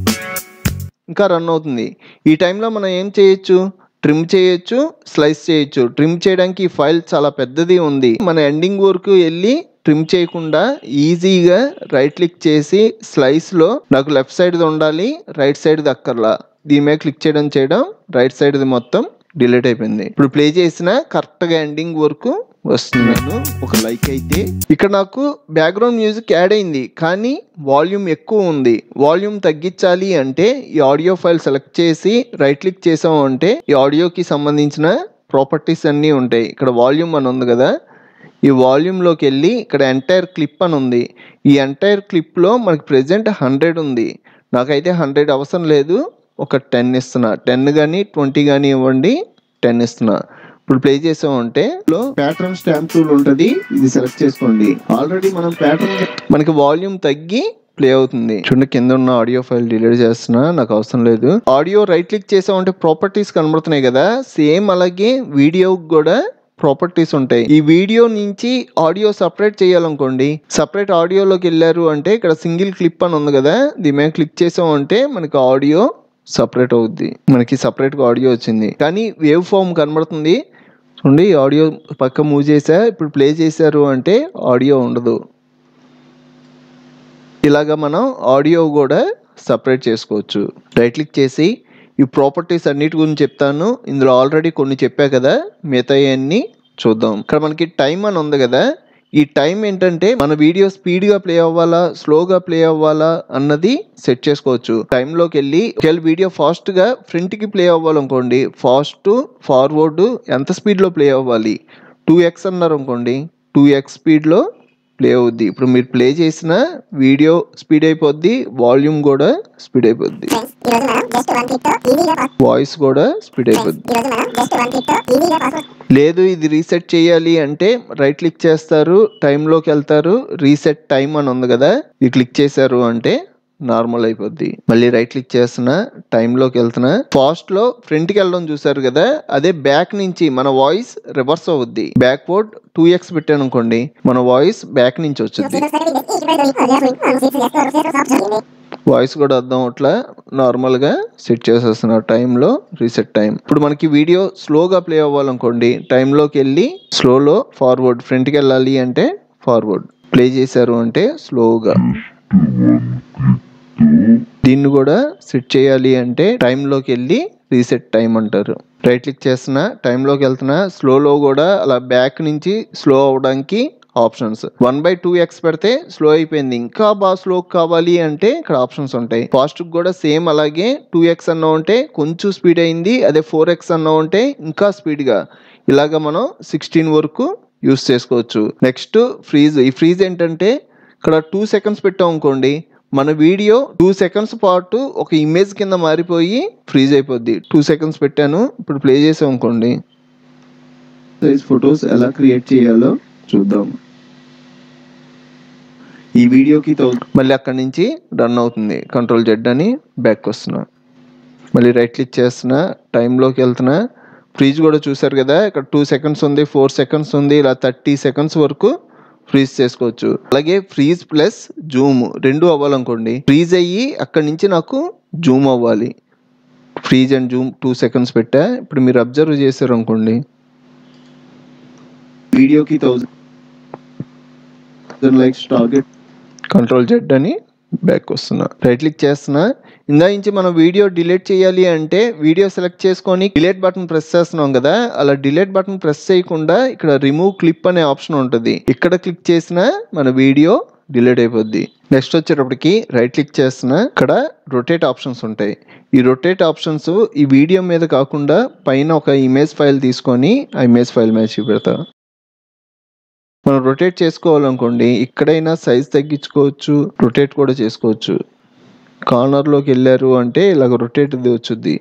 ఇంకా రన్ అవుతుంది ఈ టైంలో మనం ఏం చేయొచ్చు ట్రిమ్ చేయొచ్చు స్లైస్ చేయొచ్చు ట్రిమ్ చేయడానికి ఈ ఫైల్ చాలా పెద్దది ఉంది మన ఎండింగ్ వరకు వెళ్ళి ట్రిమ్ చేయకుండా ఈజీగా రైట్ క్లిక్ చేసి స్లైస్లో నాకు లెఫ్ట్ సైడ్ది ఉండాలి రైట్ సైడ్ది అక్కర్లా దీని మీద క్లిక్ చేయడం చేయడం రైట్ సైడ్ది మొత్తం డిలీట్ అయిపోయింది ఇప్పుడు ప్లే చేసిన కరెక్ట్గా ఎండింగ్ వరకు వస్తున్నాను ఒక లైక్ అయితే ఇక్కడ నాకు బ్యాక్గ్రౌండ్ మ్యూజిక్ యాడ్ అయింది కానీ వాల్యూమ్ ఎక్కువ ఉంది వాల్యూమ్ తగ్గించాలి అంటే ఈ ఆడియో ఫైల్ సెలెక్ట్ చేసి రైట్ క్లిక్ చేసాము అంటే ఈ ఆడియోకి సంబంధించిన ప్రాపర్టీస్ అన్నీ ఉంటాయి ఇక్కడ వాల్యూమ్ అని ఉంది కదా ఈ వాల్యూమ్లోకి వెళ్ళి ఇక్కడ ఎంటైర్ క్లిప్ అని ఉంది ఈ ఎంటైర్ క్లిప్లో మనకి ప్రెజెంట్ హండ్రెడ్ ఉంది నాకైతే హండ్రెడ్ అవసరం లేదు ఒక టెన్ ఇస్తున్నా టెన్ కానీ ట్వంటీ కానీ ఇవ్వండి టెన్ ఇస్తున్నా ఇప్పుడు ప్లే చేసామంటే ప్యాటర్న్ స్టాంప్ టూల్ ఉంటుంది ఇది సెలెక్ట్ చేసుకోండి ఆల్రెడీ మనం ప్యాటర్న్ మనకి వాల్యూమ్ తగ్గి ప్లే అవుతుంది చూడండి కింద ఉన్న ఆడియో ఫైల్ డిలీట్ చేస్తున్నా నాకు అవసరం లేదు ఆడియో రైట్ క్లిక్ చేసామంటే ప్రాపర్టీస్ కనబడుతున్నాయి కదా సేమ్ అలాగే వీడియో కూడా ప్రాపర్టీస్ ఉంటాయి ఈ వీడియో నుంచి ఆడియో సపరేట్ చేయాలనుకోండి సపరేట్ ఆడియోలోకి వెళ్ళారు అంటే ఇక్కడ సింగిల్ క్లిప్ అని ఉంది కదా దీని మీద క్లిక్ చేసామంటే మనకి ఆడియో సపరేట్ అవుద్ది మనకి సపరేట్గా ఆడియో వచ్చింది కానీ వేవ్ ఫామ్ కనబడుతుంది చూడండి ఆడియో పక్క మూవ్ చేసా ఇప్పుడు ప్లే చేశారు అంటే ఆడియో ఉండదు ఇలాగ మనం ఆడియో కూడా సపరేట్ చేసుకోవచ్చు రైట్ క్లిక్ చేసి ఈ ప్రాపర్టీస్ అన్నిటి గురించి చెప్తాను ఇందులో ఆల్రెడీ కొన్ని చెప్పా కదా మిగతా అన్ని చూద్దాం ఇక్కడ మనకి టైం అని ఉంది కదా ఈ టైం ఏంటంటే మన వీడియో స్పీడ్గా ప్లే అవ్వాలా స్లోగా ప్లే అవ్వాలా అన్నది సెట్ చేసుకోవచ్చు టైంలోకి వెళ్ళి ఒకవేళ వీడియో ఫాస్ట్గా ఫ్రంట్కి ప్లే అవ్వాలనుకోండి ఫాస్ట్ ఫార్వర్డ్ ఎంత స్పీడ్లో ప్లే అవ్వాలి టూ ఎక్స్ అన్నారు అనుకోండి టూ ఎక్స్ స్పీడ్లో ప్లే అవుద్ది ఇప్పుడు మీరు ప్లే చేసిన వీడియో స్పీడ్ అయిపోద్ది వాల్యూమ్ కూడా స్పీడ్ అయిపోద్ది వాయిస్ కూడా స్పీడ్ అయిపోద్ది లేదు ఇది రీసెట్ చేయాలి అంటే రైట్ క్లిక్ చేస్తారు టైంలోకి వెళ్తారు రీసెట్ టైం అని ఉంది కదా ఇది క్లిక్ చేశారు అంటే నార్మల్ అయిపోద్ది మళ్ళీ రైట్ క్లిక్ చేస్తున్నా టైంలోకి వెళ్తున్నా ఫాస్ట్ లో ఫ్రంట్ కి వెళ్ళడం చూసారు కదా అదే బ్యాక్ నుంచి మన వాయిస్ రివర్స్ అవుద్ది బ్యాక్వర్డ్ టూ ఎక్స్ పెట్టాను అనుకోండి మన వాయిస్ బ్యాక్ నుంచి వచ్చింది వాయిస్ కూడా అర్థం అట్లా నార్మల్ గా సెట్ చేసేస్తున్న టైంలో రీసెట్ టైం ఇప్పుడు మనకి వీడియో స్లోగా ప్లే అవ్వాలనుకోండి టైంలోకి వెళ్ళి స్లోలో ఫార్వర్డ్ ఫ్రంట్కి వెళ్ళాలి అంటే ఫార్వర్డ్ ప్లే చేశారు అంటే స్లోగా దీన్ని కూడా సెట్ చేయాలి అంటే టైంలోకి వెళ్ళి రీసెట్ టైం అంటారు రైట్ క్లిక్ చేస్తున్నా టైంలోకి వెళ్తున్నా స్లోలో కూడా అలా బ్యాక్ నుంచి స్లో అవడానికి options one by two X పెడితే స్లో అయిపోయింది ఇంకా బాగా స్లో కావాలి అంటే ఇక్కడ ఆప్షన్స్ ఉంటాయి ఫాస్ట్ కూడా సేమ్ అలాగే టూ ఎక్స్ అన్నా ఉంటే కొంచెం స్పీడ్ అయింది అదే ఫోర్ ఎక్స్ అన్నా ఉంటే ఇంకా స్పీడ్గా ఇలాగ మనం సిక్స్టీన్ వరకు యూస్ చేసుకోవచ్చు నెక్స్ట్ ఫ్రీజ్ ఈ ఫ్రీజ్ ఏంటంటే ఇక్కడ టూ సెకండ్స్ పెట్టాం అనుకోండి మన వీడియో టూ సెకండ్స్ పాటు ఒక ఇమేజ్ కింద మారిపోయి ఫ్రీజ్ అయిపోద్ది టూ సెకండ్స్ పెట్టాను ఇప్పుడు ప్లే చేసాం అనుకోండి సైజ్ ఫొటోస్ ఎలా క్రియేట్ చేయాలో చూద్దాం ఈ వీడియోకి మళ్ళీ అక్కడి నుంచి రన్ అవుతుంది కంట్రోల్ జెడ్ అని బ్యాక్ వస్తున్నా మళ్ళీ రైట్ క్లిక్ చేస్తున్నా టైంలోకి వెళ్తున్నా ఫ్రీజ్ కూడా చూసారు కదా ఇక్కడ టూ సెకండ్స్ ఉంది ఫోర్ సెకండ్స్ ఉంది ఇలా థర్టీ సెకండ్స్ వరకు ఫ్రీజ్ చేసుకోవచ్చు అలాగే ఫ్రీజ్ ప్లస్ జూమ్ రెండు అవ్వాలనుకోండి ఫ్రీజ్ అయ్యి అక్కడి నుంచి నాకు జూమ్ అవ్వాలి freeze and zoom two seconds పెట్టా ఇప్పుడు మీరు అబ్జర్వ్ చేశారు అనుకోండి వీడియోకి thousand likes target control Z అని బ్యాక్ వస్తున్నా రైట్ క్లిక్ చేస్తున్నా ఇందా నుంచి మనం వీడియో డిలీట్ చేయాలి అంటే వీడియో సెలెక్ట్ చేసుకొని డిలీట్ బటన్ ప్రెస్ చేస్తున్నాం కదా అలా డిలీట్ బటన్ ప్రెస్ చేయకుండా ఇక్కడ రిమూవ్ క్లిప్ అనే ఆప్షన్ ఉంటుంది ఇక్కడ క్లిక్ చేసినా మన వీడియో డిలీట్ అయిపోద్ది నెక్స్ట్ వచ్చేటప్పటికి రైట్ క్లిక్ చేస్తున్నా ఇక్కడ రొటేట్ ఆప్షన్స్ ఉంటాయి ఈ రొటేట్ ఆప్షన్స్ ఈ వీడియో మీద కాకుండా పైన ఒక ఇమేజ్ ఫైల్ తీసుకొని ఆ ఇమేజ్ ఫైల్ మీద చూపెడతా మనం రొటేట్ చేసుకోవాలనుకోండి ఇక్కడైనా సైజ్ తగ్గించుకోవచ్చు రొటేట్ కూడా చేసుకోవచ్చు కార్నర్లోకి వెళ్ళారు అంటే ఇలాగ రొటేట్ వచ్చుద్ది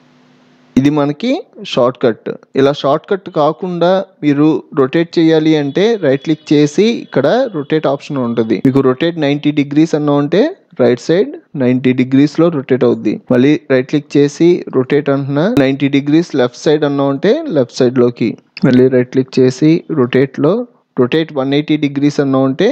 ఇది మనకి షార్ట్ కట్ ఇలా షార్ట్ కట్ కాకుండా మీరు రొటేట్ చేయాలి అంటే రైట్ క్లిక్ చేసి ఇక్కడ రొటేట్ ఆప్షన్ ఉంటుంది మీకు రొటేట్ నైంటీ డిగ్రీస్ అన్న ఉంటే రైట్ సైడ్ నైంటీ డిగ్రీస్లో రొటేట్ అవుద్ది మళ్ళీ రైట్ క్లిక్ చేసి రొటేట్ అంటున్నా నైంటీ డిగ్రీస్ లెఫ్ట్ సైడ్ అన్న ఉంటే లెఫ్ట్ సైడ్లోకి మళ్ళీ రైట్ క్లిక్ చేసి రొటేట్లో రొటేట్ వన్ ఎయిటీ డిగ్రీస్ అన్న ఉంటే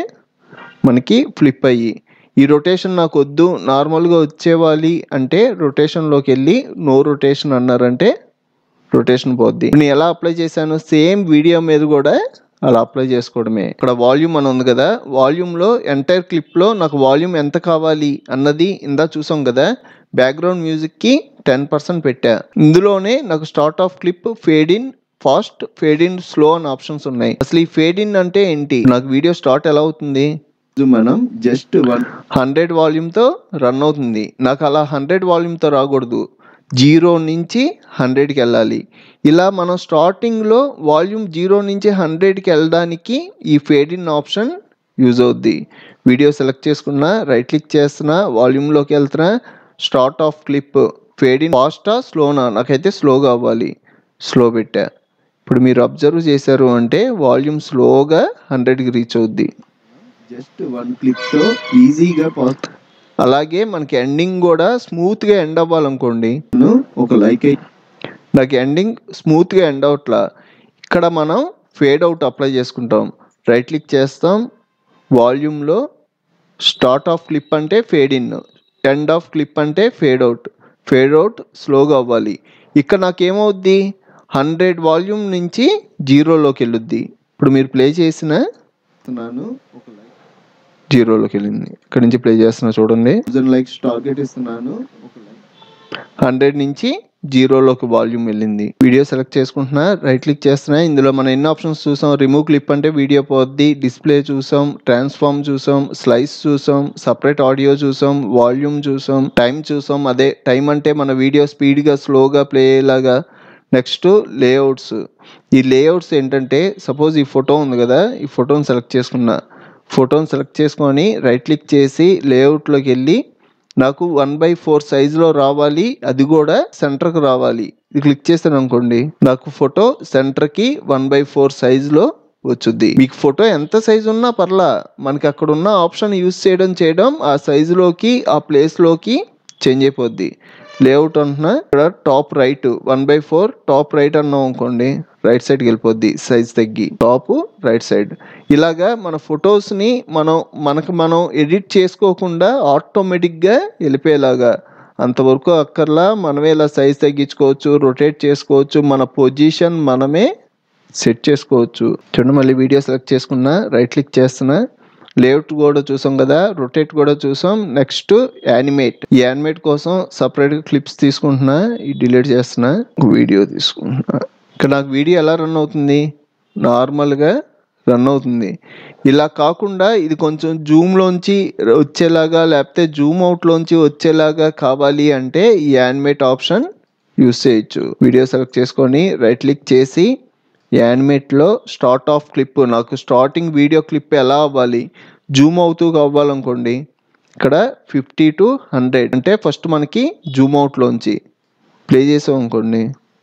మనకి ఫ్లిప్ అయ్యి ఈ రొటేషన్ నాకు వద్దు నార్మల్గా వచ్చేవాలి అంటే రొటేషన్లోకి వెళ్ళి నో రొటేషన్ అన్నారంటే రొటేషన్ పోద్ది నేను ఎలా అప్లై చేశాను సేమ్ వీడియో మీద కూడా అలా అప్లై చేసుకోవడమే ఇక్కడ వాల్యూమ్ అని ఉంది కదా వాల్యూమ్లో ఎంటైర్ క్లిప్లో నాకు వాల్యూమ్ ఎంత కావాలి అన్నది ఇందా చూసాం కదా బ్యాక్గ్రౌండ్ మ్యూజిక్కి టెన్ పర్సెంట్ పెట్టా ఇందులోనే నాకు start of clip fade in fast fade in slow అని ఆప్షన్స్ ఉన్నాయి అసలు ఈ ఫేడ్ ఇన్ అంటే ఏంటి నాకు వీడియో స్టార్ట్ ఎలా అవుతుంది మనం జస్ట్ వన్ హండ్రెడ్ వాల్యూమ్తో రన్ అవుతుంది నాకు అలా హండ్రెడ్ వాల్యూమ్తో రాకూడదు జీరో నుంచి హండ్రెడ్కి వెళ్ళాలి ఇలా మనం స్టార్టింగ్లో వాల్యూమ్ జీరో నుంచి హండ్రెడ్కి వెళ్ళడానికి ఈ ఫేడ్ ఇన్ ఆప్షన్ యూజ్ అవుద్ది వీడియో సెలెక్ట్ చేసుకున్నా రైట్ క్లిక్ చేస్తున్నా వాల్యూమ్లోకి వెళ్తున్నా start of clip fade in ఫాస్టా స్లోనా నాకైతే స్లోగా అవ్వాలి స్లో పెట్టా ఇప్పుడు మీరు అబ్జర్వ్ చేశారు అంటే వాల్యూమ్ స్లోగా హండ్రెడ్కి రీచ్ అవుద్ది జస్ట్ వన్ క్లిక్ తో ఈజీగా పాస్ అలాగే మనకి ఎండింగ్ కూడా స్మూత్గా ఎండ్ అవ్వాలనుకోండి ఒక లైక్ నాకు ఎండింగ్ స్మూత్గా ఎండ్ అవట్లా ఇక్కడ మనం ఫేడ్ అవుట్ అప్లై చేసుకుంటాం రైట్ క్లిక్ చేస్తాం వాల్యూమ్లో స్టార్ట్ ఆఫ్ క్లిప్ అంటే fade in end of clip అంటే ఫేడ్ అవుట్ ఫేడ్ అవుట్ స్లోగా అవ్వాలి ఇక్కడ నాకేమవుద్ది హండ్రెడ్ వాల్యూమ్ నుంచి జీరోలోకి వెళ్ళుద్ది ఇప్పుడు మీరు ప్లే చేసిన ఇస్తున్నాను ఒక లైక్ జీరోలోకి వెళ్ళింది ఇక్కడ నుంచి ప్లే చేస్తున్నా చూడండి థౌసండ్ లైక్స్ టార్గెట్ ఇస్తున్నాను ఒక లైక్ హండ్రెడ్ నుంచి జీరోలోకి వాల్యూమ్ వెళ్ళింది వీడియో సెలెక్ట్ చేసుకుంటున్నా రైట్ క్లిక్ చేస్తున్నా ఇందులో మనం ఎన్ని ఆప్షన్స్ చూసాం రిమూవ్ క్లిప్ అంటే వీడియో పోద్ది డిస్ప్లే చూసాం ట్రాన్స్ఫార్మ్ చూసాం స్లైస్ చూసాం సపరేట్ ఆడియో చూసాం వాల్యూమ్ చూసాం టైం చూసాం అదే టైం అంటే మన వీడియో స్పీడ్గా స్లోగా ప్లే అయ్యేలాగా నెక్స్ట్ లేఅవుట్స్ ఈ లేఅవుట్స్ ఏంటంటే సపోజ్ ఈ ఫోటో ఉంది కదా ఈ ఫోటోని సెలెక్ట్ చేసుకున్నా ఫోటోని సెలెక్ట్ చేసుకొని రైట్ క్లిక్ చేసి లేఅవుట్లోకి వెళ్ళి నాకు వన్ బై ఫోర్ సైజులో రావాలి అది కూడా సెంటర్కి రావాలి ఇది క్లిక్ చేస్తాను అనుకోండి నాకు ఫోటో సెంటర్కి వన్ బై ఫోర్ సైజులో వచ్చుద్ది మీకు ఫోటో ఎంత సైజు ఉన్నా పర్లా మనకి అక్కడ ఉన్న ఆప్షన్ యూస్ చేయడం చేయడం ఆ సైజులోకి ఆ ప్లేస్లోకి చేంజ్ అయిపోద్ది లేఅవుట్ అంటున్నా ఇక్కడ top right one by four top right అన్నాం అనుకోండి రైట్ సైడ్కి వెళ్ళిపోద్ది సైజ్ తగ్గి టాప్ రైట్ సైడ్ ఇలాగా మన ఫొటోస్ని మనం మనకు మనం ఎడిట్ చేసుకోకుండా ఆటోమేటిక్గా వెళ్ళిపోయేలాగా అంతవరకు అక్కర్లా మనమే ఇలా సైజ్ తగ్గించుకోవచ్చు రొటేట్ చేసుకోవచ్చు మన పొజిషన్ మనమే సెట్ చేసుకోవచ్చు చూడండి మళ్ళీ వీడియో సెలెక్ట్ చేసుకున్నా రైట్ క్లిక్ చేస్తున్నా లేఅవుట్ కూడా చూసాం కదా రొటేట్ కూడా చూసాం నెక్స్ట్ యానిమేట్ ఈ యానిమేట్ కోసం సపరేట్గా క్లిప్స్ తీసుకుంటున్నా ఈ డిలీట్ చేస్తున్నా వీడియో తీసుకుంటున్నా ఇక్కడ నాకు వీడియో ఎలా రన్ అవుతుంది నార్మల్గా రన్ అవుతుంది ఇలా కాకుండా ఇది కొంచెం జూమ్లోంచి వచ్చేలాగా లేకపోతే జూమ్ అవుట్లోంచి వచ్చేలాగా కావాలి అంటే ఈ యానిమేట్ ఆప్షన్ యూస్ చేయొచ్చు వీడియో సెలెక్ట్ చేసుకొని రైట్ క్లిక్ చేసి యానిమేట్లో స్టార్ట్ ఆఫ్ క్లిప్ నాకు స్టార్టింగ్ వీడియో క్లిప్ ఎలా అవ్వాలి జూమ్ అవుతూ అవ్వాలనుకోండి ఇక్కడ ఫిఫ్టీ టు హండ్రెడ్ అంటే ఫస్ట్ మనకి జూమ్ అవుట్లోంచి ప్లే చేసాం అనుకోండి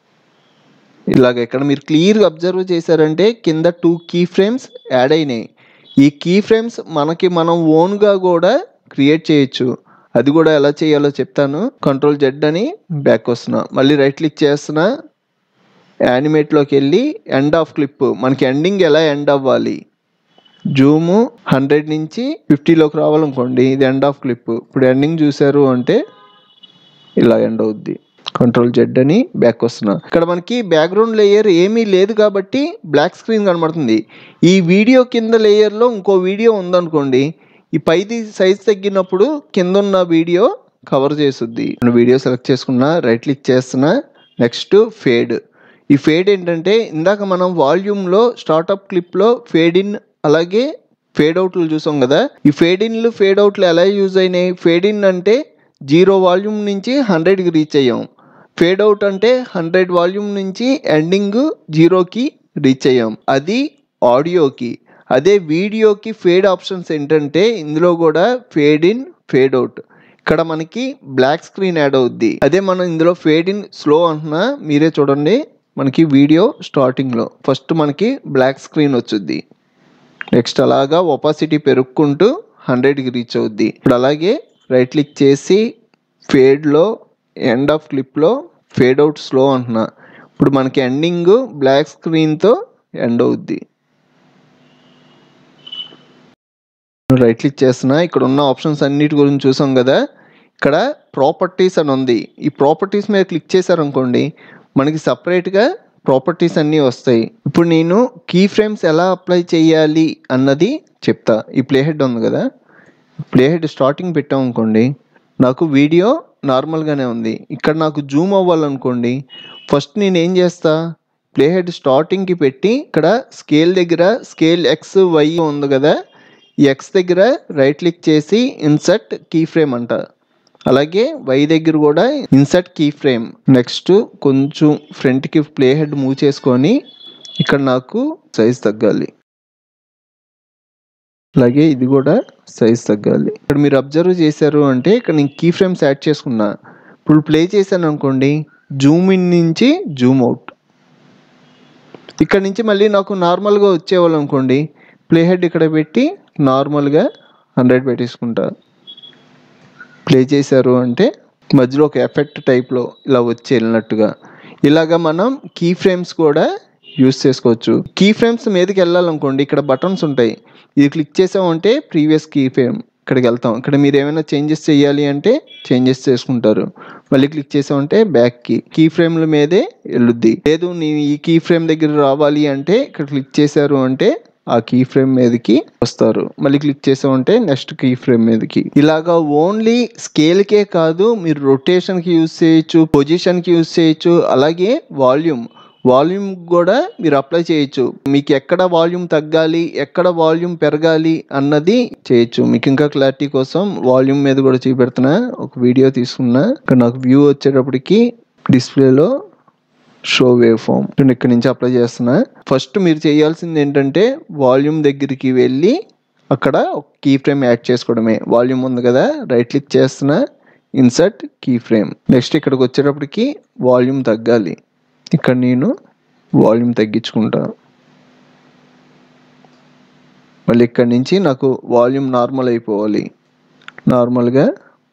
ఇలాగ ఇక్కడ మీరు క్లియర్గా అబ్జర్వ్ చేశారంటే కింద టూ కీ ఫ్రేమ్స్ యాడ్ అయినాయి ఈ కీ ఫ్రేమ్స్ మనకి మనం ఓన్గా కూడా క్రియేట్ చేయొచ్చు అది కూడా ఎలా చేయాలో చెప్తాను కంట్రోల్ జెడ్ అని బ్యాక్ వస్తున్నా మళ్ళీ రైట్ క్లిక్ చేస్తున్నా యానిమేట్లోకి వెళ్ళి ఎండ్ ఆఫ్ క్లిప్ మనకి ఎండింగ్ ఎలా ఎండ్ అవ్వాలి జూము హండ్రెడ్ నుంచి ఫిఫ్టీలోకి రావాలనుకోండి ఇది ఎండ్ ఆఫ్ క్లిప్ ఇప్పుడు ఎండింగ్ చూసారు అంటే ఇలా ఎండ్ అవుద్ది కంట్రోల్ జెడ్ అని బ్యాక్ వస్తున్నా ఇక్కడ మనకి బ్యాక్గ్రౌండ్ లేయర్ ఏమీ లేదు కాబట్టి బ్లాక్ స్క్రీన్ కనబడుతుంది ఈ వీడియో కింద లేయర్లో ఇంకో వీడియో ఉందనుకోండి ఈ పైది సైజ్ తగ్గినప్పుడు కింద ఉన్న వీడియో కవర్ చేస్తుంది నేను వీడియో సెలెక్ట్ చేసుకున్నా రైట్ క్లిక్ చేస్తున్నా నెక్స్ట్ ఫేడ్ ఈ ఫేడ్ ఏంటంటే ఇందాక మనం వాల్యూమ్లో స్టార్టప్ క్లిప్లో ఫేడ్ ఇన్ అలాగే ఫేడ్ అవుట్లు చూసాం కదా ఈ ఫేడ్ ఇన్లు ఫేడ్ అవుట్లు ఎలా యూజ్ అయినాయి ఫేడ్ ఇన్ అంటే జీరో వాల్యూమ్ నుంచి హండ్రెడ్కి రీచ్ అయ్యాం ఫేడ్ అవుట్ అంటే హండ్రెడ్ వాల్యూమ్ నుంచి ఎండింగ్ జీరోకి రీచ్ అయ్యాం అది ఆడియోకి అదే వీడియోకి ఫేడ్ ఆప్షన్స్ ఏంటంటే ఇందులో కూడా ఫేడ్ ఇన్ ఫేడ్ అవుట్ ఇక్కడ మనకి బ్లాక్ స్క్రీన్ యాడ్ అవుద్ది అదే మనం ఇందులో ఫేడ్ ఇన్ స్లో అంటున్నా మీరే చూడండి మనకి వీడియో స్టార్టింగ్లో ఫస్ట్ మనకి బ్లాక్ స్క్రీన్ వచ్చుద్ది నెక్స్ట్ అలాగా ఒపాసిటీ పెరుక్కుంటూ హండ్రెడ్కి రీచ్ అవుద్ది ఇప్పుడు అలాగే రైట్ క్లిక్ చేసి ఫేడ్లో ఎండ్ ఆఫ్ క్లిప్లో ఫేడ్ అవుట్ స్లో అంటున్నా ఇప్పుడు మనకి ఎండింగ్ బ్లాక్ స్క్రీన్తో ఎండ్ అవుద్ది రైట్ క్లిక్ చేస్తున్నా ఇక్కడ ఉన్న ఆప్షన్స్ అన్నిటి గురించి చూసాం కదా ఇక్కడ ప్రాపర్టీస్ అని ఉంది ఈ ప్రాపర్టీస్ మీద క్లిక్ చేశారనుకోండి మనకి సపరేట్గా ప్రాపర్టీస్ అన్నీ వస్తాయి ఇప్పుడు నేను కీ ఫ్రేమ్స్ ఎలా అప్లై చేయాలి అన్నది చెప్తా ఈ ప్లే హెడ్ ఉంది కదా ప్లే హెడ్ స్టార్టింగ్ పెట్టాం అనుకోండి నాకు వీడియో నార్మల్గానే ఉంది ఇక్కడ నాకు జూమ్ అవ్వాలనుకోండి ఫస్ట్ నేను ఏం చేస్తా ప్లే హెడ్ స్టార్టింగ్కి పెట్టి ఇక్కడ స్కేల్ దగ్గర స్కేల్ ఎక్స్ వై ఉంది కదా ఈ ఎక్స్ దగ్గర రైట్ క్లిక్ చేసి ఇన్సర్ట్ కీ ఫ్రేమ్ అంట అలాగే వై దగ్గర కూడా ఇన్సర్ట్ కీ ఫ్రేమ్ నెక్స్ట్ కొంచెం ఫ్రంట్కి ప్లే హెడ్ మూవ్ చేసుకొని ఇక్కడ నాకు సైజ్ తగ్గాలి అలాగే ఇది కూడా సైజ్ తగ్గాలి ఇక్కడ మీరు అబ్జర్వ్ చేశారు అంటే ఇక్కడ నేను కీ ఫ్రేమ్స్ యాడ్ చేసుకున్నా ఇప్పుడు ప్లే చేశాను అనుకోండి జూమ్ ఇన్ నుంచి జూమ్ అవుట్ ఇక్కడ నుంచి మళ్ళీ నాకు నార్మల్గా వచ్చేవాళ్ళు అనుకోండి ప్లే హెడ్ ఇక్కడ పెట్టి నార్మల్గా హండ్రెడ్ పెట్టేసుకుంటా ప్లే చేశారు అంటే మధ్యలో ఒక ఎఫెక్ట్ టైప్లో ఇలా వచ్చి వెళ్ళినట్టుగా ఇలాగా మనం కీ ఫ్రేమ్స్ కూడా యూస్ చేసుకోవచ్చు కీ ఫ్రేమ్స్ మీదకి వెళ్ళాలనుకోండి ఇక్కడ బటన్స్ ఉంటాయి ఇది క్లిక్ చేసామంటే ప్రీవియస్ కీ ఫ్రేమ్ ఇక్కడికి వెళ్తాం ఇక్కడ మీరు ఏమైనా చేంజెస్ చేయాలి అంటే చేంజెస్ చేసుకుంటారు మళ్ళీ క్లిక్ చేసామంటే బ్యాక్ కి కీ ఫ్రేమ్ల మీదే వెళ్ళుద్ది లేదు నేను ఈ కీ ఫ్రేమ్ దగ్గర రావాలి అంటే ఇక్కడ క్లిక్ చేశారు అంటే ఆ కీ ఫ్రేమ్ మీదకి వస్తారు మళ్ళీ క్లిక్ చేసామంటే నెక్స్ట్ కీ ఫ్రేమ్ మీదకి ఇలాగా ఓన్లీ స్కేల్కే కాదు మీరు రొటేషన్కి యూజ్ చేయొచ్చు పొజిషన్కి యూజ్ చేయొచ్చు అలాగే వాల్యూమ్ వాల్యూమ్ కూడా మీరు అప్లై చేయొచ్చు మీకు ఎక్కడ వాల్యూమ్ తగ్గాలి ఎక్కడ వాల్యూమ్ పెరగాలి అన్నది చేయొచ్చు మీకు ఇంకా క్లారిటీ కోసం వాల్యూమ్ మీద కూడా చూపెడుతున్నా ఒక వీడియో తీసుకున్నా ఇక్కడ నాకు వ్యూ వచ్చేటప్పటికి డిస్ప్లేలో షో వేవ్ ఫామ్ నేను ఇక్కడ నుంచి అప్లై చేస్తున్నా ఫస్ట్ మీరు చేయాల్సింది ఏంటంటే వాల్యూమ్ దగ్గరికి వెళ్ళి అక్కడ ఒక కీ ఫ్రేమ్ యాడ్ చేసుకోవడమే వాల్యూమ్ ఉంది కదా రైట్ క్లిక్ చేస్తున్నా ఇన్సర్ట్ కీ ఫ్రేమ్ నెక్స్ట్ ఇక్కడికి వచ్చేటప్పటికి వాల్యూమ్ తగ్గాలి ఇక్కడ నేను వాల్యూమ్ తగ్గించుకుంటా మళ్ళీ ఇక్కడ నుంచి నాకు వాల్యూమ్ నార్మల్ అయిపోవాలి నార్మల్గా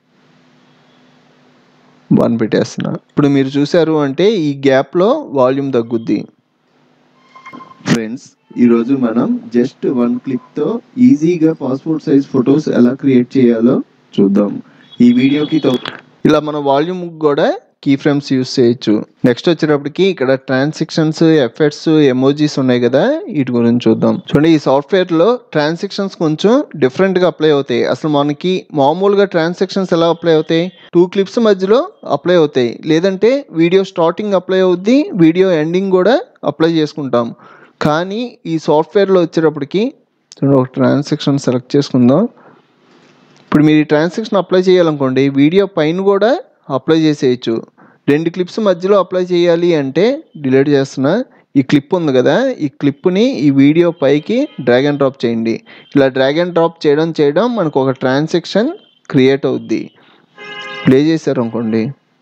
వన్ పెట్టేస్తున్నా ఇప్పుడు మీరు చూసారు అంటే ఈ గ్యాప్లో వాల్యూమ్ తగ్గుద్ది ఫ్రెండ్స్ ఈరోజు మనం జస్ట్ వన్ క్లిక్ తో ఈజీగా పాస్పోర్ట్ సైజ్ ఫొటోస్ ఎలా క్రియేట్ చేయాలో చూద్దాం ఈ వీడియోకి తో ఇలా మన వాల్యూమ్ కూడా కీ ఫ్రేమ్స్ యూస్ చేయొచ్చు నెక్స్ట్ వచ్చేటప్పటికి ఇక్కడ ట్రాన్సాక్షన్స్ ఎఫెక్ట్స్ ఎమోజీస్ ఉన్నాయి కదా వీటి గురించి చూద్దాం చూడండి ఈ సాఫ్ట్వేర్ లో ట్రాన్సాక్షన్స్ కొంచెం డిఫరెంట్ గా అప్లై అవుతాయి అసలు మనకి మామూలుగా ట్రాన్సాక్షన్స్ ఎలా అప్లై అవుతాయి టూ క్లిప్స్ మధ్యలో అప్లై అవుతాయి లేదంటే వీడియో స్టార్టింగ్ అప్లై అవుద్ది వీడియో ఎండింగ్ కూడా అప్లై చేసుకుంటాం కానీ ఈ సాఫ్ట్వేర్లో వచ్చేటప్పటికి చూడండి ఒక ట్రాన్సాక్షన్ సెలెక్ట్ చేసుకుందాం ఇప్పుడు మీరు ఈ ట్రాన్సాక్షన్ అప్లై చేయాలనుకోండి వీడియో పైన కూడా అప్లై చేసేయచ్చు రెండు క్లిప్స్ మధ్యలో అప్లై చేయాలి అంటే డిలీట్ చేస్తున్నా ఈ క్లిప్ ఉంది కదా ఈ క్లిప్ని ఈ వీడియో పైకి డ్రాగ్ అండ్ డ్రాప్ చేయండి ఇలా డ్రాగ్ అండ్ డ్రాప్ చేయడం చేయడం మనకు ఒక ట్రాన్సాక్షన్ క్రియేట్ అవుద్ది ప్లే చేశారు అనుకోండి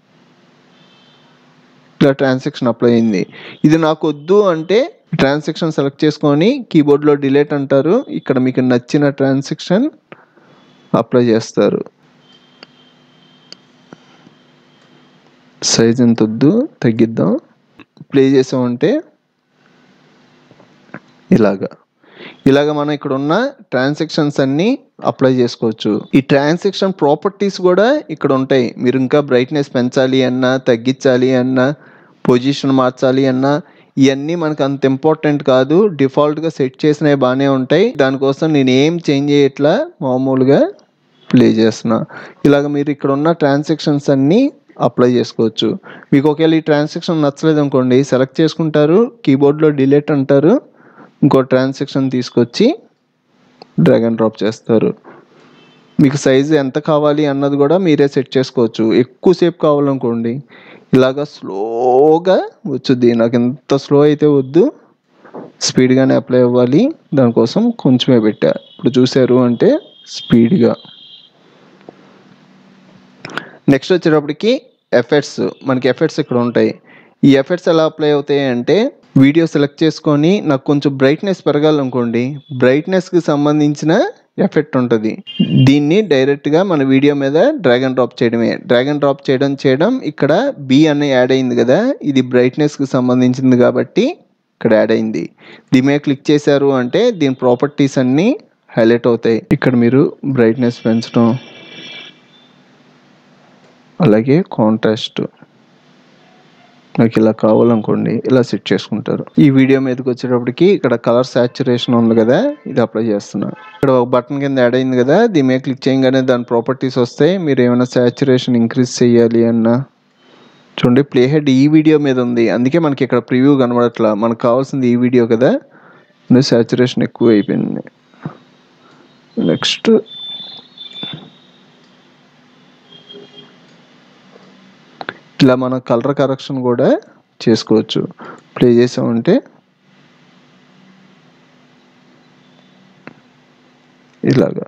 ఇలా ట్రాన్సాక్షన్ అప్లై అయింది ఇది నాకు వద్దు అంటే ట్రాన్సాక్షన్ సెలెక్ట్ చేసుకొని కీబోర్డ్లో డిలీట్ అంటారు ఇక్కడ మీకు నచ్చిన ట్రాన్సాక్షన్ అప్లై చేస్తారు సైజ్ ఎంత వద్దు తగ్గిద్దాం ప్లే చేసామంటే ఇలాగా ఇలాగ మనం ఇక్కడ ఉన్న ట్రాన్సాక్షన్స్ అన్ని అప్లై చేసుకోవచ్చు ఈ ట్రాన్సాక్షన్ ప్రాపర్టీస్ కూడా ఇక్కడ ఉంటాయి మీరు ఇంకా బ్రైట్నెస్ పెంచాలి అన్నా తగ్గించాలి అన్నా పొజిషన్ మార్చాలి అన్నా ఇవన్నీ మనకు అంత ఇంపార్టెంట్ కాదు డిఫాల్ట్గా సెట్ చేసినవి బాగానే ఉంటాయి దానికోసం నేను ఏం చేంజ్ చేయట్లా మామూలుగా ప్లే చేస్తున్నా ఇలాగ మీరు ఇక్కడ ఉన్న ట్రాన్సాక్షన్స్ అన్నీ అప్లై చేసుకోవచ్చు మీకు ఒకవేళ ఈ ట్రాన్సాక్షన్ నచ్చలేదు అనుకోండి సెలెక్ట్ చేసుకుంటారు కీబోర్డ్లో డిలీట్ అంటారు ఇంకో ట్రాన్సాక్షన్ తీసుకొచ్చి డ్రాగ్ అండ్ డ్రాప్ చేస్తారు మీకు సైజు ఎంత కావాలి అన్నది కూడా మీరే సెట్ చేసుకోవచ్చు ఎక్కువసేపు కావాలనుకోండి ఇలాగ స్లోగా వచ్చుద్ది నాకు ఎంత స్లో అయితే వద్దు స్పీడ్గానే అప్లై అవ్వాలి దానికోసం కొంచెమే పెట్టా ఇప్పుడు చూసారు అంటే స్పీడ్గా నెక్స్ట్ వచ్చేటప్పటికి ఎఫెక్ట్స్ మనకి ఎఫెక్ట్స్ ఇక్కడ ఉంటాయి ఈ ఎఫెక్ట్స్ ఎలా అప్లై అవుతాయి అంటే వీడియో సెలెక్ట్ చేసుకొని నాకు కొంచెం బ్రైట్నెస్ పెరగాలనుకోండి బ్రైట్నెస్కి సంబంధించిన ఎఫెక్ట్ ఉంటుంది దీన్ని డైరెక్ట్గా మన వీడియో మీద డ్రాగ్ అండ్ డ్రాప్ చేయడమే డ్రాగ్ అండ్ డ్రాప్ చేయడం చేయడం ఇక్కడ బి అనే యాడ్ అయింది కదా ఇది బ్రైట్నెస్కి సంబంధించింది కాబట్టి ఇక్కడ యాడ్ అయింది దీని మీద క్లిక్ చేశారు అంటే దీని ప్రాపర్టీస్ అన్నీ హైలైట్ అవుతాయి ఇక్కడ మీరు బ్రైట్నెస్ పెంచడం అలాగే కాంట్రాస్ట్ నాకు ఇలా కావాలనుకోండి ఇలా సెట్ చేసుకుంటారు ఈ వీడియో మీదకి వచ్చేటప్పటికి ఇక్కడ కలర్ సాచురేషన్ ఉంది కదా ఇది అప్లై చేస్తున్నా ఇక్కడ ఒక బటన్ కింద యాడ్ అయింది కదా దీని మీద క్లిక్ చేయగానే దాని ప్రాపర్టీస్ వస్తాయి మీరు ఏమైనా సాచురేషన్ ఇంక్రీజ్ చేయాలి అన్నా చూడండి ప్లే హెడ్ ఈ వీడియో మీద ఉంది అందుకే మనకి ఇక్కడ ప్రివ్యూ కనబడట్లా మనకు కావాల్సింది ఈ వీడియో కదా సాచురేషన్ ఎక్కువ అయిపోయింది నెక్స్ట్ ఇట్లా మనం కలర్ కరెక్షన్ కూడా చేసుకోవచ్చు ప్లే చేసామంటే ఇలాగా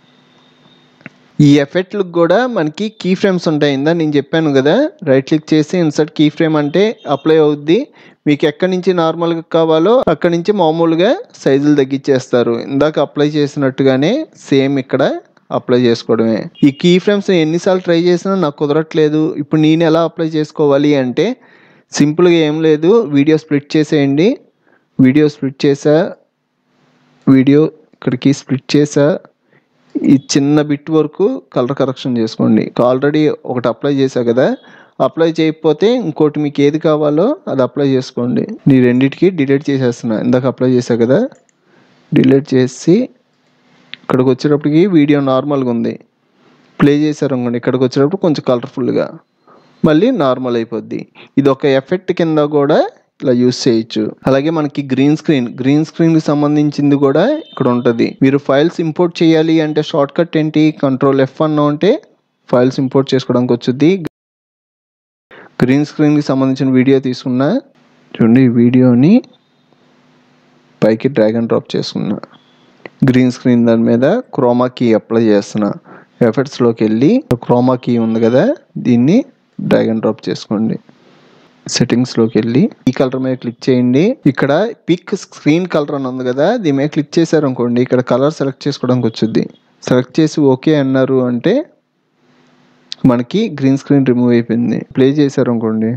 ఈ ఎఫెక్ట్లకు కూడా మనకి కీ ఫ్రేమ్స్ ఉంటాయి ఇందా నేను చెప్పాను కదా రైట్ క్లిక్ చేసి ఇన్సర్ట్ కీ ఫ్రేమ్ అంటే అప్లై అవుద్ది మీకు ఎక్కడి నుంచి నార్మల్గా కావాలో అక్కడి నుంచి మామూలుగా సైజులు తగ్గించేస్తారు ఇందాక అప్లై చేసినట్టుగానే సేమ్ ఇక్కడ అప్లై చేసుకోవడమే ఈ కీ ఫ్రేమ్స్ ఎన్నిసార్లు ట్రై చేసినా నాకు కుదరట్లేదు ఇప్పుడు నేను ఎలా అప్లై చేసుకోవాలి అంటే సింపుల్గా ఏం లేదు వీడియో స్ప్లిట్ చేసేయండి వీడియో స్ప్లిట్ చేసా వీడియో ఇక్కడికి స్ప్లిట్ చేసా ఈ చిన్న బిట్ వరకు కలర్ కరెక్షన్ చేసుకోండి ఆల్రెడీ ఒకటి అప్లై చేశా కదా అప్లై చేయకపోతే ఇంకోటి మీకు ఏది కావాలో అది అప్లై చేసుకోండి నీ రెండిటికి డిలీట్ చేసేస్తున్నా ఇందాక అప్లై చేశా కదా డిలీట్ చేసి ఇక్కడికి వచ్చేటప్పటికి వీడియో నార్మల్గా ఉంది ప్లే చేశారు అనుకోండి ఇక్కడికి వచ్చేటప్పుడు కొంచెం కలర్ఫుల్గా మళ్ళీ నార్మల్ అయిపోద్ది ఇది ఒక ఎఫెక్ట్ కింద కూడా ఇలా యూస్ చేయొచ్చు అలాగే మనకి గ్రీన్ స్క్రీన్ గ్రీన్ స్క్రీన్ కి సంబంధించింది కూడా ఇక్కడ ఉంటుంది మీరు ఫైల్స్ ఇంపోర్ట్ చేయాలి అంటే షార్ట్ కట్ ఏంటి కంట్రోల్ ఎఫ్ అన్న ఉంటే ఫైల్స్ ఇంపోర్ట్ చేసుకోవడానికి వచ్చుద్ది గ్రీన్ స్క్రీన్ కి సంబంధించిన వీడియో తీసుకున్నా చూడండి ఈ వీడియోని పైకి డ్రాగ్ అండ్ డ్రాప్ చేసుకున్నా గ్రీన్ స్క్రీన్ దాని మీద క్రోమా కీ అప్లై చేస్తున్నా ఎఫెక్ట్స్లోకి వెళ్ళి క్రోమా కీ ఉంది కదా దీన్ని డ్రాగ్ అండ్ డ్రాప్ చేసుకోండి సెట్టింగ్స్లోకి వెళ్ళి ఈ కలర్ మీద క్లిక్ చేయండి ఇక్కడ పిక్ స్క్రీన్ కలర్ అని ఉంది కదా దీని మీద క్లిక్ చేశారు అనుకోండి ఇక్కడ కలర్ సెలెక్ట్ చేసుకోవడానికి వచ్చింది సెలెక్ట్ చేసి ఓకే అన్నారు అంటే మనకి గ్రీన్ స్క్రీన్ రిమూవ్ అయిపోయింది ప్లే చేశారు అనుకోండి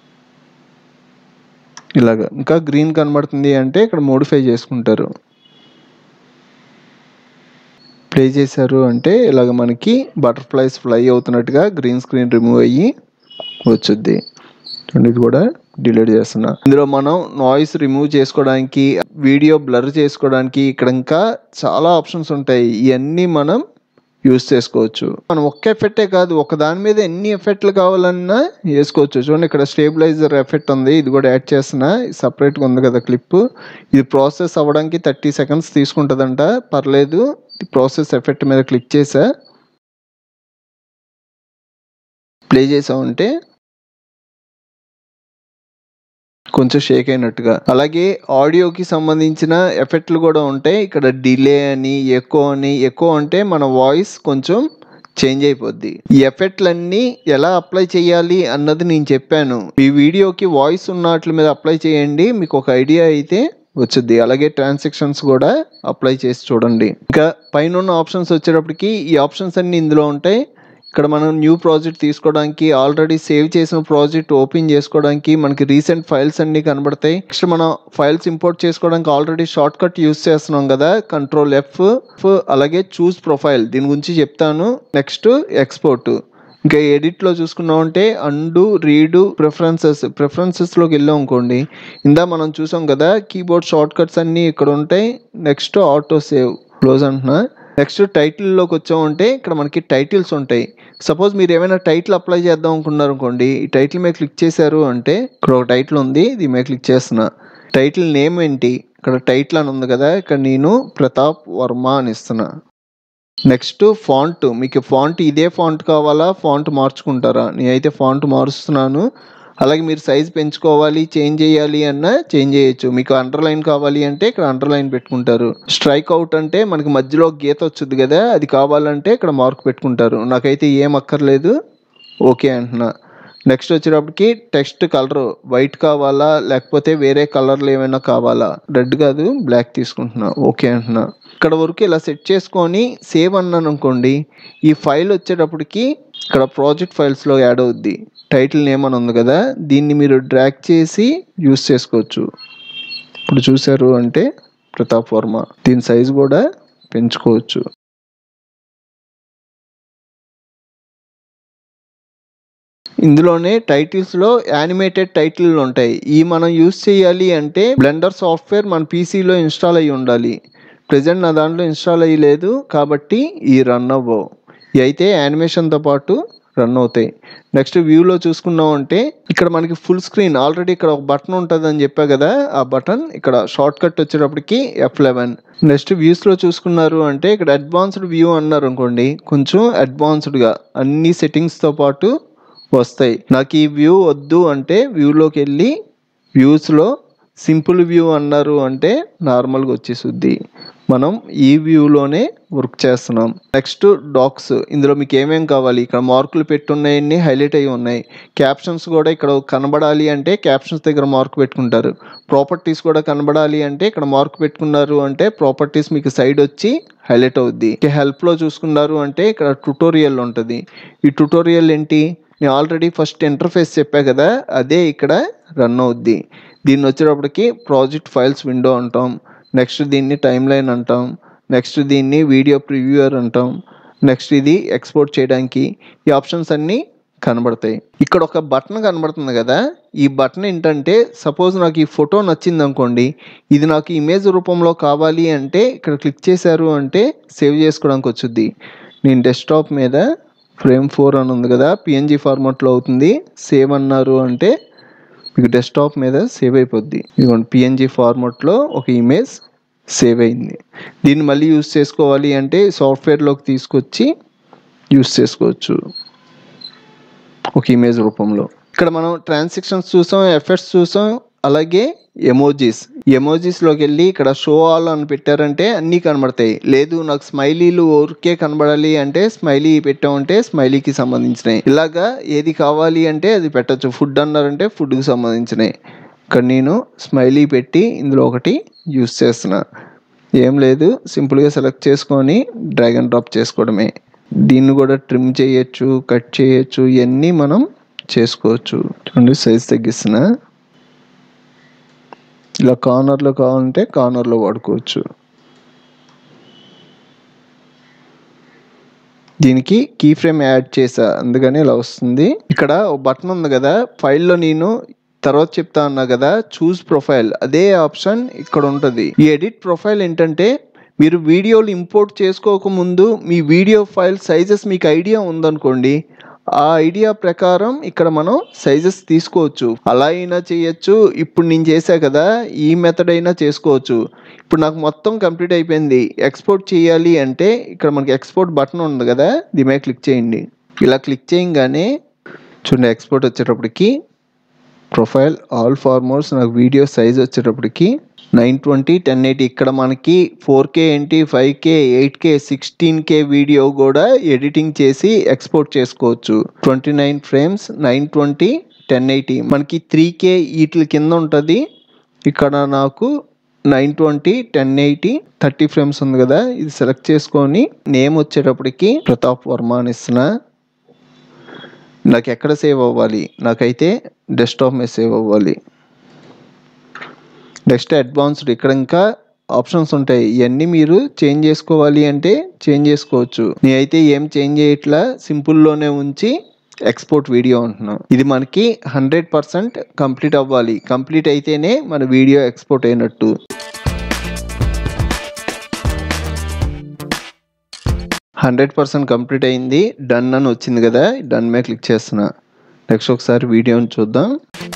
ఇలాగ ఇంకా గ్రీన్ కనబడుతుంది అంటే ఇక్కడ మోడిఫై చేసుకుంటారు ప్లే చేశారు అంటే ఇలాగ మనకి బటర్ఫ్లైస్ ఫ్లై అవుతున్నట్టుగా గ్రీన్ స్క్రీన్ రిమూవ్ అయ్యి వచ్చుద్ది చూడండి ఇది కూడా డిలీట్ చేస్తున్నా ఇందులో మనం నాయిస్ రిమూవ్ చేసుకోవడానికి వీడియో బ్లర్ చేసుకోవడానికి ఇక్కడ ఇంకా చాలా ఆప్షన్స్ ఉంటాయి ఇవన్నీ మనం యూస్ చేసుకోవచ్చు మనం ఒక్క ఎఫెక్టే కాదు ఒక దాని మీద ఎన్ని ఎఫెక్ట్లు కావాలన్నా వేసుకోవచ్చు చూడండి ఇక్కడ స్టేబిలైజర్ ఎఫెక్ట్ ఉంది ఇది కూడా యాడ్ చేస్తున్నా సపరేట్గా ఉంది కదా క్లిప్ ఇది ప్రాసెస్ అవ్వడానికి థర్టీ సెకండ్స్ తీసుకుంటుందంట పర్లేదు ప్రాసెస్ ఎఫెక్ట్ మీద క్లిక్ చేసా ప్లే చేసామంటే కొంచెం షేక్ అయినట్టుగా అలాగే ఆడియోకి సంబంధించిన ఎఫెక్ట్లు కూడా ఉంటాయి ఇక్కడ డిలే అని ఎక్కువ అని ఎక్కువ అంటే మన వాయిస్ కొంచెం చేంజ్ అయిపోద్ది ఈ ఎఫెక్ట్లన్నీ ఎలా అప్లై చేయాలి అన్నది నేను చెప్పాను ఈ వీడియోకి వాయిస్ ఉన్న వాటి మీద అప్లై చేయండి మీకు ఒక ఐడియా అయితే వచ్చుద్ది అలాగే ట్రాన్సాక్షన్స్ కూడా అప్లై చేసి చూడండి ఇంకా పైన ఉన్న ఆప్షన్స్ వచ్చేటప్పటికి ఈ ఆప్షన్స్ అన్ని ఇందులో ఉంటాయి ఇక్కడ మనం న్యూ ప్రాజెక్ట్ తీసుకోవడానికి ఆల్రెడీ సేవ్ చేసిన ప్రాజెక్ట్ ఓపెన్ చేసుకోవడానికి మనకి రీసెంట్ ఫైల్స్ అన్ని కనబడతాయి నెక్స్ట్ మనం ఫైల్స్ ఇంపోర్ట్ చేసుకోవడానికి ఆల్రెడీ షార్ట్ కట్ యూస్ చేస్తున్నాం కదా కంట్రోల్ ఎఫ్ అలాగే చూస్ ప్రొఫైల్ దీని గురించి చెప్తాను నెక్స్ట్ ఎక్స్పోర్ట్ ఇంకా ఎడిట్లో చూసుకున్నామంటే అండు రీడు ప్రిఫరెన్సెస్ ప్రిఫరెన్సెస్లోకి వెళ్ళాం అనుకోండి ఇందా మనం చూసాం కదా కీబోర్డ్ షార్ట్ కట్స్ అన్నీ ఇక్కడ ఉంటాయి నెక్స్ట్ ఆటో సేవ్ క్లోజ్ అంటున్నా నెక్స్ట్ టైటిల్లోకి వచ్చామంటే ఇక్కడ మనకి టైటిల్స్ ఉంటాయి సపోజ్ మీరు ఏమైనా టైటిల్ అప్లై చేద్దాం అనుకున్నారు అనుకోండి ఈ టైటిల్ మీద క్లిక్ చేశారు అంటే ఇక్కడ ఒక టైటిల్ ఉంది దీని మీద క్లిక్ చేస్తున్నా టైటిల్ నేమ్ ఏంటి ఇక్కడ టైటిల్ అని ఉంది కదా ఇక్కడ నేను ప్రతాప్ వర్మ అని ఇస్తున్నా నెక్స్ట్ ఫాంట్ మీకు ఫాంట్ ఇదే ఫాంట్ కావాలా ఫాంట్ మార్చుకుంటారా నేనైతే ఫాంట్ మారుస్తున్నాను అలాగే మీరు సైజ్ పెంచుకోవాలి చేంజ్ చేయాలి అన్న చేంజ్ చేయొచ్చు మీకు అండర్లైన్ కావాలి అంటే ఇక్కడ అండర్లైన్ పెట్టుకుంటారు స్ట్రైక్ అవుట్ అంటే మనకి మధ్యలో ఒక గీత వచ్చింది కదా అది కావాలంటే ఇక్కడ మార్క్ పెట్టుకుంటారు నాకైతే ఏం అక్కర్లేదు ఓకే అంటున్నా నెక్స్ట్ వచ్చేటప్పటికి టెక్స్ట్ కలర్ వైట్ కావాలా లేకపోతే వేరే కలర్లు ఏమైనా కావాలా రెడ్ కాదు బ్లాక్ తీసుకుంటున్నా ఓకే అంటున్నా ఇక్కడ వరకు ఇలా సెట్ చేసుకొని సేవ్ అన్నాను అనుకోండి ఈ ఫైల్ వచ్చేటప్పటికి ఇక్కడ ప్రాజెక్ట్ ఫైల్స్లో యాడ్ అవుద్ది టైటిల్ నేమ్ అని ఉంది కదా దీన్ని మీరు డ్రాగ్ చేసి యూస్ చేసుకోవచ్చు ఇప్పుడు చూసారు అంటే ప్రతాప్ వర్మ దీని సైజ్ కూడా పెంచుకోవచ్చు ఇందులోనే టైటిల్స్ లో యానిమేటెడ్ టైటిల్ ఉంటాయి ఈ మనం యూస్ చేయాలి అంటే బ్లెండర్ సాఫ్ట్వేర్ మన పీసీలో ఇన్స్టాల్ అయ్యి ఉండాలి ప్రజెంట్ నా దాంట్లో ఇన్స్టాల్ అయ్యి లేదు కాబట్టి ఈ రన్ అవ్వవు ఇవి అయితే యానిమేషన్తో పాటు రన్ అవుతాయి నెక్స్ట్ వ్యూలో చూసుకున్నాం అంటే ఇక్కడ మనకి ఫుల్ స్క్రీన్ ఆల్రెడీ ఇక్కడ ఒక బటన్ ఉంటుంది అని చెప్పా కదా ఆ బటన్ ఇక్కడ షార్ట్ కట్ వచ్చేటప్పటికి ఎఫ్ లెవెన్ నెక్స్ట్ వ్యూస్లో చూసుకున్నారు అంటే ఇక్కడ అడ్వాన్స్డ్ వ్యూ అన్నారు అనుకోండి కొంచెం అడ్వాన్స్డ్గా అన్ని సెట్టింగ్స్తో పాటు వస్తాయి నాకు ఈ వ్యూ వద్దు అంటే వ్యూలోకి వెళ్ళి వ్యూస్లో సింపుల్ వ్యూ అన్నారు అంటే నార్మల్గా వచ్చేసుద్ది మనం ఈ వ్యూలోనే వర్క్ చేస్తున్నాం నెక్స్ట్ డాక్స్ ఇందులో మీకు ఏమేం కావాలి ఇక్కడ మార్కులు పెట్టున్నాయన్ని హైలైట్ అయ్యి ఉన్నాయి క్యాప్షన్స్ కూడా ఇక్కడ కనబడాలి అంటే క్యాప్షన్స్ దగ్గర మార్క్ పెట్టుకుంటారు ప్రాపర్టీస్ కూడా కనబడాలి అంటే ఇక్కడ మార్క్ పెట్టుకున్నారు అంటే ప్రాపర్టీస్ మీకు సైడ్ వచ్చి హైలైట్ అవుద్ది హెల్ప్లో చూసుకున్నారు అంటే ఇక్కడ ట్యుటోరియల్ ఉంటుంది ఈ ట్యుటోరియల్ ఏంటి నేను ఆల్రెడీ ఫస్ట్ ఇంటర్ఫేస్ చెప్పా కదా అదే ఇక్కడ రన్ అవుద్ది దీన్ని వచ్చేటప్పటికి ప్రాజెక్ట్ ఫైల్స్ విండో అంటాం నెక్స్ట్ దీన్ని టైమ్ లైన్ అంటాం నెక్స్ట్ దీన్ని వీడియో ప్రివ్యూయర్ అంటాం నెక్స్ట్ ఇది ఎక్స్పోర్ట్ చేయడానికి ఈ ఆప్షన్స్ అన్నీ కనబడతాయి ఇక్కడ ఒక బటన్ కనబడుతుంది కదా ఈ బటన్ ఏంటంటే సపోజ్ నాకు ఈ ఫోటో నచ్చింది అనుకోండి ఇది నాకు ఇమేజ్ రూపంలో కావాలి అంటే ఇక్కడ క్లిక్ చేశారు అంటే సేవ్ చేసుకోవడానికి వచ్చుద్ది నేను డెస్క్టాప్ మీద ఫ్రేమ్ ఫోర్ అని ఉంది కదా పిఎన్జి ఫార్మాట్లో అవుతుంది సేవ్ అన్నారు అంటే మీకు డెస్క్టాప్ మీద సేవ్ అయిపోద్ది ఇదిగోండి పిఎన్జి ఫార్మాట్లో ఒక ఇమేజ్ సేవ్ అయింది దీన్ని మళ్ళీ యూస్ చేసుకోవాలి అంటే సాఫ్ట్వేర్లోకి తీసుకొచ్చి యూస్ చేసుకోవచ్చు ఒక ఇమేజ్ రూపంలో ఇక్కడ మనం ట్రాన్సాక్షన్స్ చూసాం ఎఫెక్ట్స్ చూసాం అలాగే ఎమోజీస్ ఎమోజీస్లోకి వెళ్ళి ఇక్కడ షో ఆల్ అని పెట్టారంటే అన్నీ కనబడతాయి లేదు నాకు స్మైలీలు ఊరికే కనబడాలి అంటే స్మైలీ పెట్టామంటే స్మైలీకి సంబంధించినవి ఇలాగా ఏది కావాలి అంటే అది పెట్టచ్చు ఫుడ్ అన్నారంటే ఫుడ్కి సంబంధించినవి ఇక్కడ నేను స్మైలీ పెట్టి ఇందులో ఒకటి యూస్ చేస్తున్నా ఏం లేదు సింపుల్గా సెలెక్ట్ చేసుకొని డ్రాగ్ అండ్ డ్రాప్ చేసుకోవడమే దీన్ని కూడా ట్రిమ్ చేయొచ్చు కట్ చేయొచ్చు ఇవన్నీ మనం చేసుకోవచ్చు చూడండి సైజ్ తగ్గిస్తున్నా ఇలా కార్నర్లో కావాలంటే కార్నర్లో వాడుకోవచ్చు దీనికి కీ ఫ్రేమ్ యాడ్ చేసా అందుకని ఇలా వస్తుంది ఇక్కడ ఒక బటన్ ఉంది కదా ఫైల్లో నేను తర్వాత చెప్తా అన్నా కదా చూస్ ప్రొఫైల్ అదే ఆప్షన్ ఇక్కడ ఉంటుంది ఈ ఎడిట్ ప్రొఫైల్ ఏంటంటే మీరు వీడియోలు ఇంపోర్ట్ చేసుకోకముందు మీ వీడియో ఫైల్ సైజెస్ మీకు ఐడియా ఉందనుకోండి ఆ ఐడియా ప్రకారం ఇక్కడ మనం సైజెస్ తీసుకోవచ్చు అలా అయినా చేయొచ్చు ఇప్పుడు నేను చేశా కదా ఈ మెథడ్ అయినా చేసుకోవచ్చు ఇప్పుడు నాకు మొత్తం కంప్లీట్ అయిపోయింది ఎక్స్పోర్ట్ చేయాలి అంటే ఇక్కడ మనకి ఎక్స్పోర్ట్ బటన్ ఉంది కదా దీని మీద క్లిక్ చేయండి ఇలా క్లిక్ చేయగానే చూడండి ఎక్స్పోర్ట్ వచ్చేటప్పటికి ప్రొఫైల్ ఆల్ ఫార్మర్స్ నాకు వీడియో సైజ్ వచ్చేటప్పటికి నైన్ ట్వంటీ టెన్ ఎయిటీ ఇక్కడ మనకి ఫోర్ కే ఏంటి five K eight K sixteen K video కూడా ఎడిటింగ్ చేసి ఎక్స్పోర్ట్ చేసుకోవచ్చు twenty nine frames nine twenty ten eighty మనకి త్రీ కే వీటి కింద ఉంటుంది ఇక్కడ నాకు nine twenty ten eighty thirty frames ఉంది కదా ఇది సెలెక్ట్ చేసుకొని నేమ్ వచ్చేటప్పటికి ప్రతాప్ వర్మ అని ఇస్తున్నా నాకు ఎక్కడ సేవ్ అవ్వాలి నాకైతే డెస్క్టాప్ మీద సేవ్ అవ్వాలి నెక్స్ట్ అడ్వాన్స్డ్ ఇక్కడ ఇంకా ఆప్షన్స్ ఉంటాయి ఇవన్నీ మీరు చేంజ్ చేసుకోవాలి అంటే చేంజ్ చేసుకోవచ్చు నేనైతే ఏం చేంజ్ చేయట్లా సింపుల్లోనే ఉంచి ఎక్స్పోర్ట్ వీడియో అంటున్నాం ఇది మనకి హండ్రెడ్ పర్సెంట్ కంప్లీట్ అవ్వాలి కంప్లీట్ అయితేనే మన వీడియో ఎక్స్పోర్ట్ అయినట్టు హండ్రెడ్ పర్సెంట్ కంప్లీట్ అయింది డన్ అని వచ్చింది కదా డన్ మీద క్లిక్ చేస్తున్నా నెక్స్ట్ ఒకసారి వీడియోని చూద్దాం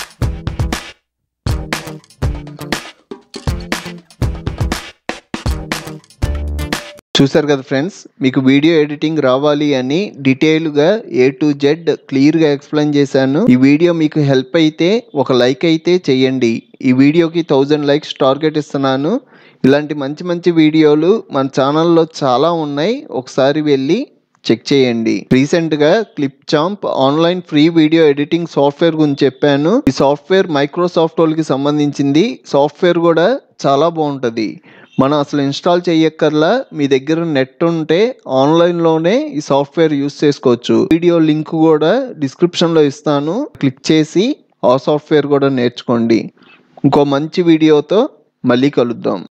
చూసారు కదా ఫ్రెండ్స్ మీకు వీడియో ఎడిటింగ్ రావాలి అని డీటెయిల్గా ఏ టు జెడ్ క్లియర్గా ఎక్స్ప్లెయిన్ చేశాను ఈ వీడియో మీకు హెల్ప్ అయితే ఒక లైక్ అయితే చేయండి ఈ వీడియోకి థౌజండ్ లైక్స్ టార్గెట్ ఇస్తున్నాను ఇలాంటి మంచి మంచి వీడియోలు మన ఛానల్లో చాలా ఉన్నాయి ఒకసారి వెళ్ళి చెక్ చేయండి రీసెంట్ గా Clipchamp online free video editing software గురించి చెప్పాను ఈ సాఫ్ట్వేర్ మైక్రోసాఫ్ట్ వాళ్ళకి సంబంధించింది సాఫ్ట్వేర్ కూడా చాలా బాగుంటది మనం అసలు ఇన్స్టాల్ చేయక్కర్లా మీ దగ్గర నెట్ ఉంటే ఆన్లైన్లోనే ఈ సాఫ్ట్వేర్ యూస్ చేసుకోవచ్చు వీడియో లింక్ కూడా డిస్క్రిప్షన్లో ఇస్తాను క్లిక్ చేసి ఆ సాఫ్ట్వేర్ కూడా నేర్చుకోండి ఇంకో మంచి వీడియోతో మళ్ళీ కలుద్దాం